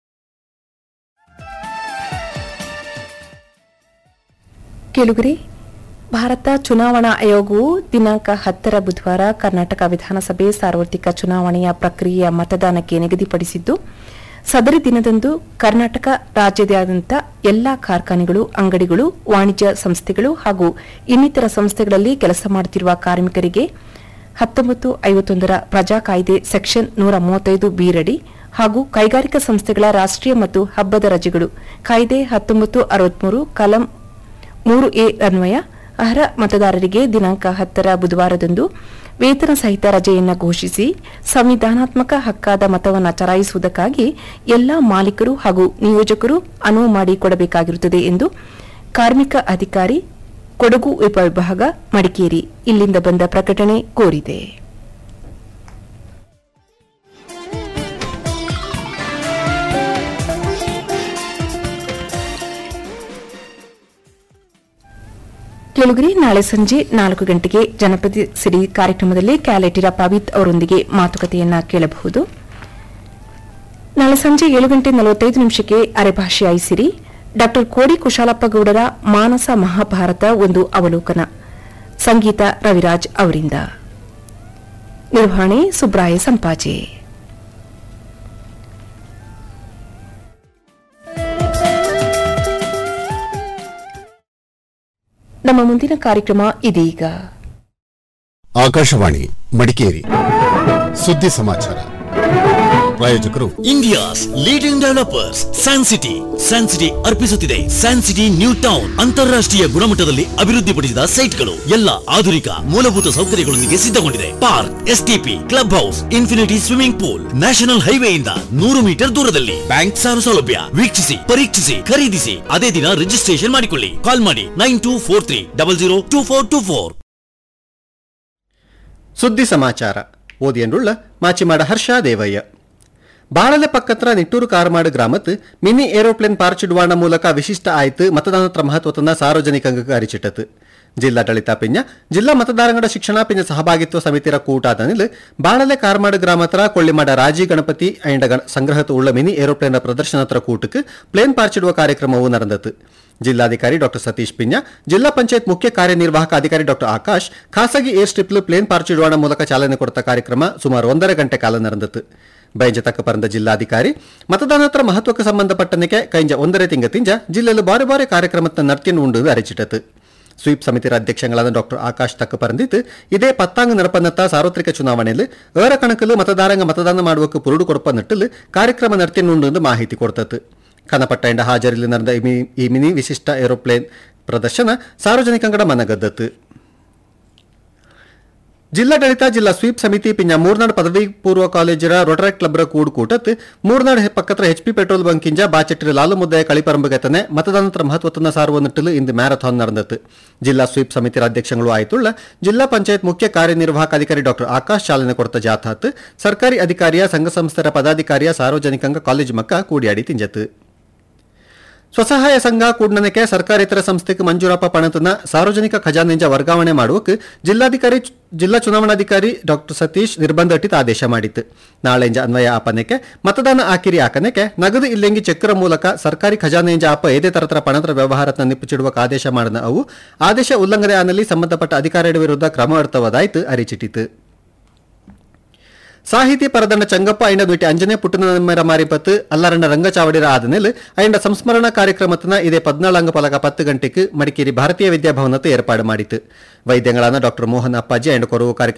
ಕೇಳುಗರೆ ಭಾರತ ಚುನಾವಣಾ ಆಯೋಗವು ದಿನಾಂಕ ಹತ್ತರ ಬುಧವಾರ ಕರ್ನಾಟಕ ವಿಧಾನಸಭೆ ಸಾರ್ವತ್ರಿಕ ಚುನಾವಣೆಯ ಪ್ರಕ್ರಿಯೆಯ ಮತದಾನಕ್ಕೆ ನಿಗದಿಪಡಿಸಿದ್ದು ಸದರಿ ದಿನದಂದು ಕರ್ನಾಟಕ ರಾಜ್ಯದಾದ್ಯಂತ ಎಲ್ಲಾ ಕಾರ್ಖಾನೆಗಳು ಅಂಗಡಿಗಳು ವಾಣಿಜ್ಯ ಸಂಸ್ಥೆಗಳು ಹಾಗೂ ಇನ್ನಿತರ ಸಂಸ್ಥೆಗಳಲ್ಲಿ ಕೆಲಸ ಮಾಡುತ್ತಿರುವ ಕಾರ್ಮಿಕರಿಗೆ ಹತ್ತೊಂಬತ್ತು ಐವತ್ತೊಂದರ ಪ್ರಜಾ ಕಾಯ್ದೆ ಸೆಕ್ಷನ್ ನೂರ ಮೂವತ್ತೈದು ಬೀರಡಿ ಹಾಗೂ ಕೈಗಾರಿಕಾ ಸಂಸ್ಥೆಗಳ ರಾಷ್ಟ್ರೀಯ ಮತ್ತು ಹಬ್ಬದ ರಜೆಗಳು ಕಾಯ್ದೆ ಹತ್ತೊಂಬತ್ತು ಅರವತ್ಮೂರು ಕಲಂ ಮೂರು ಎ ಅನ್ವಯ ಅರ್ಹ ಮತದಾರರಿಗೆ ದಿನಾಂಕ ಹತ್ತರ ಬುಧವಾರದಂದು ವೇತನ ಸಹಿತ ರಜೆಯನ್ನ ಘೋಷಿಸಿ ಸಂವಿಧಾನಾತ್ಮಕ ಹಕ್ಕಾದ ಮತವನ್ನು ಚಲಾಯಿಸುವುದಕ್ಕಾಗಿ ಎಲ್ಲಾ ಮಾಲೀಕರು ಹಾಗೂ ನಿಯೋಜಕರು ಅನುವು ಮಾಡಿಕೊಡಬೇಕಾಗಿರುತ್ತದೆ ಎಂದು ಕಾರ್ಮಿಕ ಅಧಿಕಾರಿ ಕೊಡಗು ಉಪವಿಭಾಗ ಮಡಿಕೇರಿ ಇಲ್ಲಿಂದ ಬಂದ ಪ್ರಕಟಣೆ ಕೋರಿದೆ ಕೇಳುಗರಿ ನಾಳೆ ಸಂಜೆ ನಾಲ್ಕು ಗಂಟೆಗೆ ಜನಪದ ಸಿರಿ ಕಾರ್ಯಕ್ರಮದಲ್ಲಿ ಕ್ಯಾಲೆಟಿರ ಪವಿತ್ ಅವರೊಂದಿಗೆ ಮಾತುಕತೆಯನ್ನ ಕೇಳಬಹುದು ನಾಳೆ ಸಂಜೆ ಏಳು ಗಂಟೆ ನಲವತ್ತೈದು ನಿಮಿಷಕ್ಕೆ ಅರೆಭಾಷೆಯಾಯಿ ಸಿರಿ ಡಾ ಕೋಡಿ ಕುಶಾಲಪ್ಪ ಗೌಡರ ಮಾನಸ ಮಹಾಭಾರತ ಒಂದು ಅವಲೋಕನ ಸಂಗೀತ ರವಿರಾಜ್ ಅವರಿಂದ ನಿರ್ವಹಣೆ ಸುಬ್ರಾಯ ಸಂಪಾಜೆ ನಮ್ಮ ಮುಂದಿನ ಕಾರ್ಯಕ್ರಮ ಇದೀಗ ಆಕಾಶವಾಣಿ ಮಡಿಕೇರಿ ಸುದ್ದಿ ಸಮಾಚಾರ ಪ್ರಾಯೋಜಕರು India's leading developers San City San City ಅರ್ಪಿಸುತ್ತಿದೆ ಸ್ಯಾನ್ ಸಿಟಿ ನ್ಯೂ ಟೌನ್ ಅಂತಾರಾಷ್ಟ್ರೀಯ ಗುಣಮಟ್ಟದಲ್ಲಿ ಅಭಿವೃದ್ಧಿಪಡಿಸಿದ ಸೈಟ್ಗಳು ಎಲ್ಲ ಆಧುನಿಕ ಮೂಲಭೂತ ಸೌಕರ್ಯಗಳೊಂದಿಗೆ ಸಿದ್ಧಗೊಂಡಿದೆ park STP club house infinity swimming pool national ಹೈವೇಯಿಂದ ನೂರು ಮೀಟರ್ ದೂರದಲ್ಲಿ ಬ್ಯಾಂಕ್ ಸಾಲ ಸೌಲಭ್ಯ ವೀಕ್ಷಿಸಿ ಪರೀಕ್ಷಿಸಿ ಖರೀದಿಸಿ ಅದೇ ದಿನ ರಿಜಿಸ್ಟ್ರೇಷನ್ ಮಾಡಿಕೊಳ್ಳಿ ಕಾಲ್ ಮಾಡಿ nine two four three double zero two four two four ಸುದ್ದಿ ಸಮಾಚಾರ ಓದಿಯನ್ನುಳ್ಳ ಮಾಚಿಮಾಡ ಹರ್ಷ ದೇವಯ್ಯ ಬಾಳಲೆ ಪಕ್ಕತ್ರ ನಿಟ್ಟೂರು ಕಾರಮಾಡು ಗ್ರಾಮತ್ ಮಿನಿ ಏರೋಪ್ಲೇನ್ ಪಾರ್ಚಿಡುವಾಣ ಮೂಲಕ ವಿಶಿಷ್ಟ ಆಯ್ತು ಮತದಾನತ್ರ ಮಹತ್ವತನ ಸಾರ್ವಜನಿಕಂಗಕ್ಕೆ ಅರಿಚಿಟ್ಟತು ಜಿಲ್ಲಾಡಳಿತ ಪಿಂಜ ಜಿಲ್ಲಾ ಮತದಾರಗಳ ಶಿಕ್ಷಣ ಪಿಂಜ ಸಹಭಾಗಿತ್ವ ಸಮಿತಿರ ಕೂಟಾದನಿಲ್ ಬಾಳಲೆ ಕಾರಮಾಡು ಗ್ರಾಮತ್ರ ಕೊಳ್ಳಿಮಾಡ ರಾಜಿ ಗಣಪತಿ ಐಂಡ ಗಣ ಸಂಗ್ರಹತ ಉಳ್ಳ ಮಿನಿ ಏರೋಪ್ಲೇನ್ ಪ್ರದರ್ಶನತ್ರ ಕೂಟಕ್ಕೆ ಪ್ಲೇನ್ ಪಾರ್ಚಿಡುವ ಕಾರ್ಯಕ್ರಮವು ನಡೆದತು ಜಿಲ್ಲಾಧಿಕಾರಿ ಡಾಕ್ಟರ್ ಸತೀಶ್ ಪಿಂಜ ಜಿಲ್ಲಾ ಪಂಚಾಯತ್ ಮುಖ್ಯ ಕಾರ್ಯನಿರ್ವಾಹಕ ಅಧಿಕಾರಿ ಡಾಕ್ಟರ್ ಆಕಾಶ್ ಖಾಸಗಿ ಏರ್ ಸ್ಟ್ರಿಪ್ಲ್ ಪ್ಲೇನ್ ಪಾರ್ಚಿಡುವಾಣ ಮೂಲಕ ಚಾಲನೆ ಕೊಡ್ತ ಕಾರ್ಯಕ್ರಮ ಸುಮಾರು ಒಂದரை ಗಂಟೆ ಕಾಲ ನಡೆದತು ಬೈಂಜ ತಕ್ಕ ಪರಂದ ಜಿಲ್ಲಾಧಿಕಾರಿ ಮತದಾನತ್ರ ಮಹತ್ವಕ್ಕೆ ಸಂಬಂಧಪಟ್ಟನಕ್ಕೆ ಕೈಂಜ ಒಂದரை ತಿಂಗ ತಿಂಜ ಜಿಲ್ಲೆಯಲ್ಲಿ ಬಾರಿ ಬಾರಿ ಕಾರ್ಯಕ್ರಮದ ನರ್ತಿಯನ್ನು ಉಂಡು ಅರಿಚಿಟ್ಟತು ಸ್ವೀಪ್ ಸಮಿತಿಯ ಅಧ್ಯಕ್ಷಗಳಾದ ಡಾಕ್ಟರ್ ಆಕಾಶ್ ತಕ್ಕ ಪರಂದಿತ್ತು ಇದೇ ಪತ್ತಾಂಗ ನಡಪನ್ನತ್ತ ಸಾರ್ವತ್ರಿಕ ಚುನಾವಣೆಯಲ್ಲಿ ಏರ ಕಣಕಲು ಮತದಾರಂಗ ಮತದಾನ ಮಾಡುವಕ್ಕೆ ಪುರುಡು ಕೊಡಪ ನಟ್ಟಲು ಕಾರ್ಯಕ್ರಮ ನರ್ತಿಯನ್ನು ಉಂಡು ಮಾಹಿತಿ ಕೊಡ್ತತ್ತು ಕನಪಟ್ಟಂಡ ಹಾಜರಿಲ್ಲಿ ನಡೆದ ಈ ಮಿ- ಈ ಮಿನಿ ವಿಶಿಷ್ಟ ಏರೋಪ್ಲೇನ್ ಪ್ರದರ್ಶನ ಸಾರ್ವಜನಿಕಂಗಡ ಮನಗದ್ದತ್ತು ಜಿಲ್ಲಾಡಳಿತ ಜಿಲ್ಲಾ ಸ್ವೀಪ್ ಸಮಿತಿ ಪಿಂಜ ಮೂರ್ನಾಡ್ ಪದವಿ ಪೂರ್ವ ಕಾಲೇಜರ ರೊಟರೆಕ್ಟ್ ಕ್ಲಬ್ರ ಕೂಡ್ ಕೂಟತ್ ಮೂರ್ನಾಡ್ ಹೆ- ಪಕ್ಕತ್ರ ಎಚ್ ಪಿ ಪೆಟ್ರೋಲ್ ಬಂಕಿಂಜ ಬಾಚೆಟ್ಟಿರ ಲಾಲು ಮುದ್ದಯ ಕಳಿಪರಂಬಗೆತನೆ ಮತದಾನದ ಮಹತ್ವತನ ಸಾರುವ ನಿಟ್ಟಿಲು ಇಂದು ಮ್ಯಾರಥಾನ್ ನಡೆದತ್ತು ಜಿಲ್ಲಾ ಸ್ವೀಪ್ ಸಮಿತಿ ಅಧ್ಯಕ್ಷಗಳು ಆಯ್ತುಳ್ಳ ಜಿಲ್ಲಾ ಪಂಚಾಯತ್ ಮುಖ್ಯ ಕಾರ್ಯನಿರ್ವಾಹಕ ಅಧಿಕಾರಿ ಡಾಕ್ಟರ್ ಆಕಾಶ್ ಚಾಲನೆ ಕೊಡ್ತ ಜಾಥಾತ್ ಸರ್ಕಾರಿ ಅಧಿಕಾರಿಯ ಸಂಘ ಸಂಸ್ಥರ ಪದಾಧಿಕಾರಿಯ ಸಾರ್ವಜನಿಕಂಗ ಕಾಲೇಜು ಮಕ್ಕ ಕೂಡಿಯಾಡಿ ತಿಂಜತ್ತು ಸ್ವಸಹಾಯ ಸಂಘ ಕೂಡ್ನನಕ್ಕೆ ಸರ್ಕಾರೇತರ ಸಂಸ್ಥೆಗೆ ಮಂಜೂರಪ್ಪ ಪಣತನ ಸಾರ್ವಜನಿಕ ಖಜಾನೆಂಜ ವರ್ಗಾವಣೆ ಮಾಡುವಕ್ಕೆ ಜಿಲ್ಲಾಧಿಕಾರಿ ಜಿಲ್ಲಾ ಚುನಾವಣಾಧಿಕಾರಿ ಡಾಕ್ಟರ್ ಸತೀಶ್ ನಿರ್ಬಂಧ ಇಟ್ಟಿದ್ದ ಆದೇಶ ಮಾಡಿತ್ತು ನಾಳೆಂಜ ಅನ್ವಯ ಆಪನೆಗೆ ಮತದಾನ ಆಕಿರಿ ಆಕನೆಗೆ ನಗದು ಇಲ್ಲೆಂಗಿ ಚೆಕ್ಕರ ಮೂಲಕ ಸರ್ಕಾರಿ ಖಜಾನೆಂಜ ಆಪ ಏದೇ ತರತರ ಪಣತರ ವ್ಯವಹಾರನ ನಿಪ್ಪುಚಿಡುವ ಆದೇಶ ಮಾಡಿದ ಅವು ಆದೇಶ ಉಲ್ಲಂಘನೆ ಆನಲ್ಲಿ ಸಂಬಂಧಪಟ್ಟ ಅಧಿಕಾರಿಗಳ ವಿರುದ್ಧ ಕ್ರಮ ಅರ್ಥವಾದಾಯ್ತು ಅರಿಚಿಟ್ಟಿತು ಸಾಹಿತಿ ಪರದಂಡ ಚಂಗಪ್ಪ ಐಂಡ ದುಟಿ ಅಂಜನೆ ಪುಟ್ಟನಮ್ಮರ ಮಾರಿಪತ್ತು ಅಲ್ಲಾರಂಡ ರಂಗಚಾವಡಿರ ಆದನೆಲ್ ಐಂಡ ಸಂಸ್ಮರಣಾ ಕಾರ್ಯಕ್ರಮತನ ಇದೇ ಪದ್ನಾಳಂಗ ಪಲಕ ಪತ್ತು ಗಂಟೆಗೆ ಮಡಿಕೇರಿ ಭಾರತೀಯ ವಿದ್ಯಾಭವನತ್ತು ಏರ್ಪಾಡು ಮಾಡಿತು ವೈದ್ಯಗಳಾದ ಡಾಕ್ಟರ್ ಮೋಹನ್ ಅಪ್ಪಾಜಿ ಐಂಡ ಕೊರವು ಕಾರ್ಯಕ್ರಮ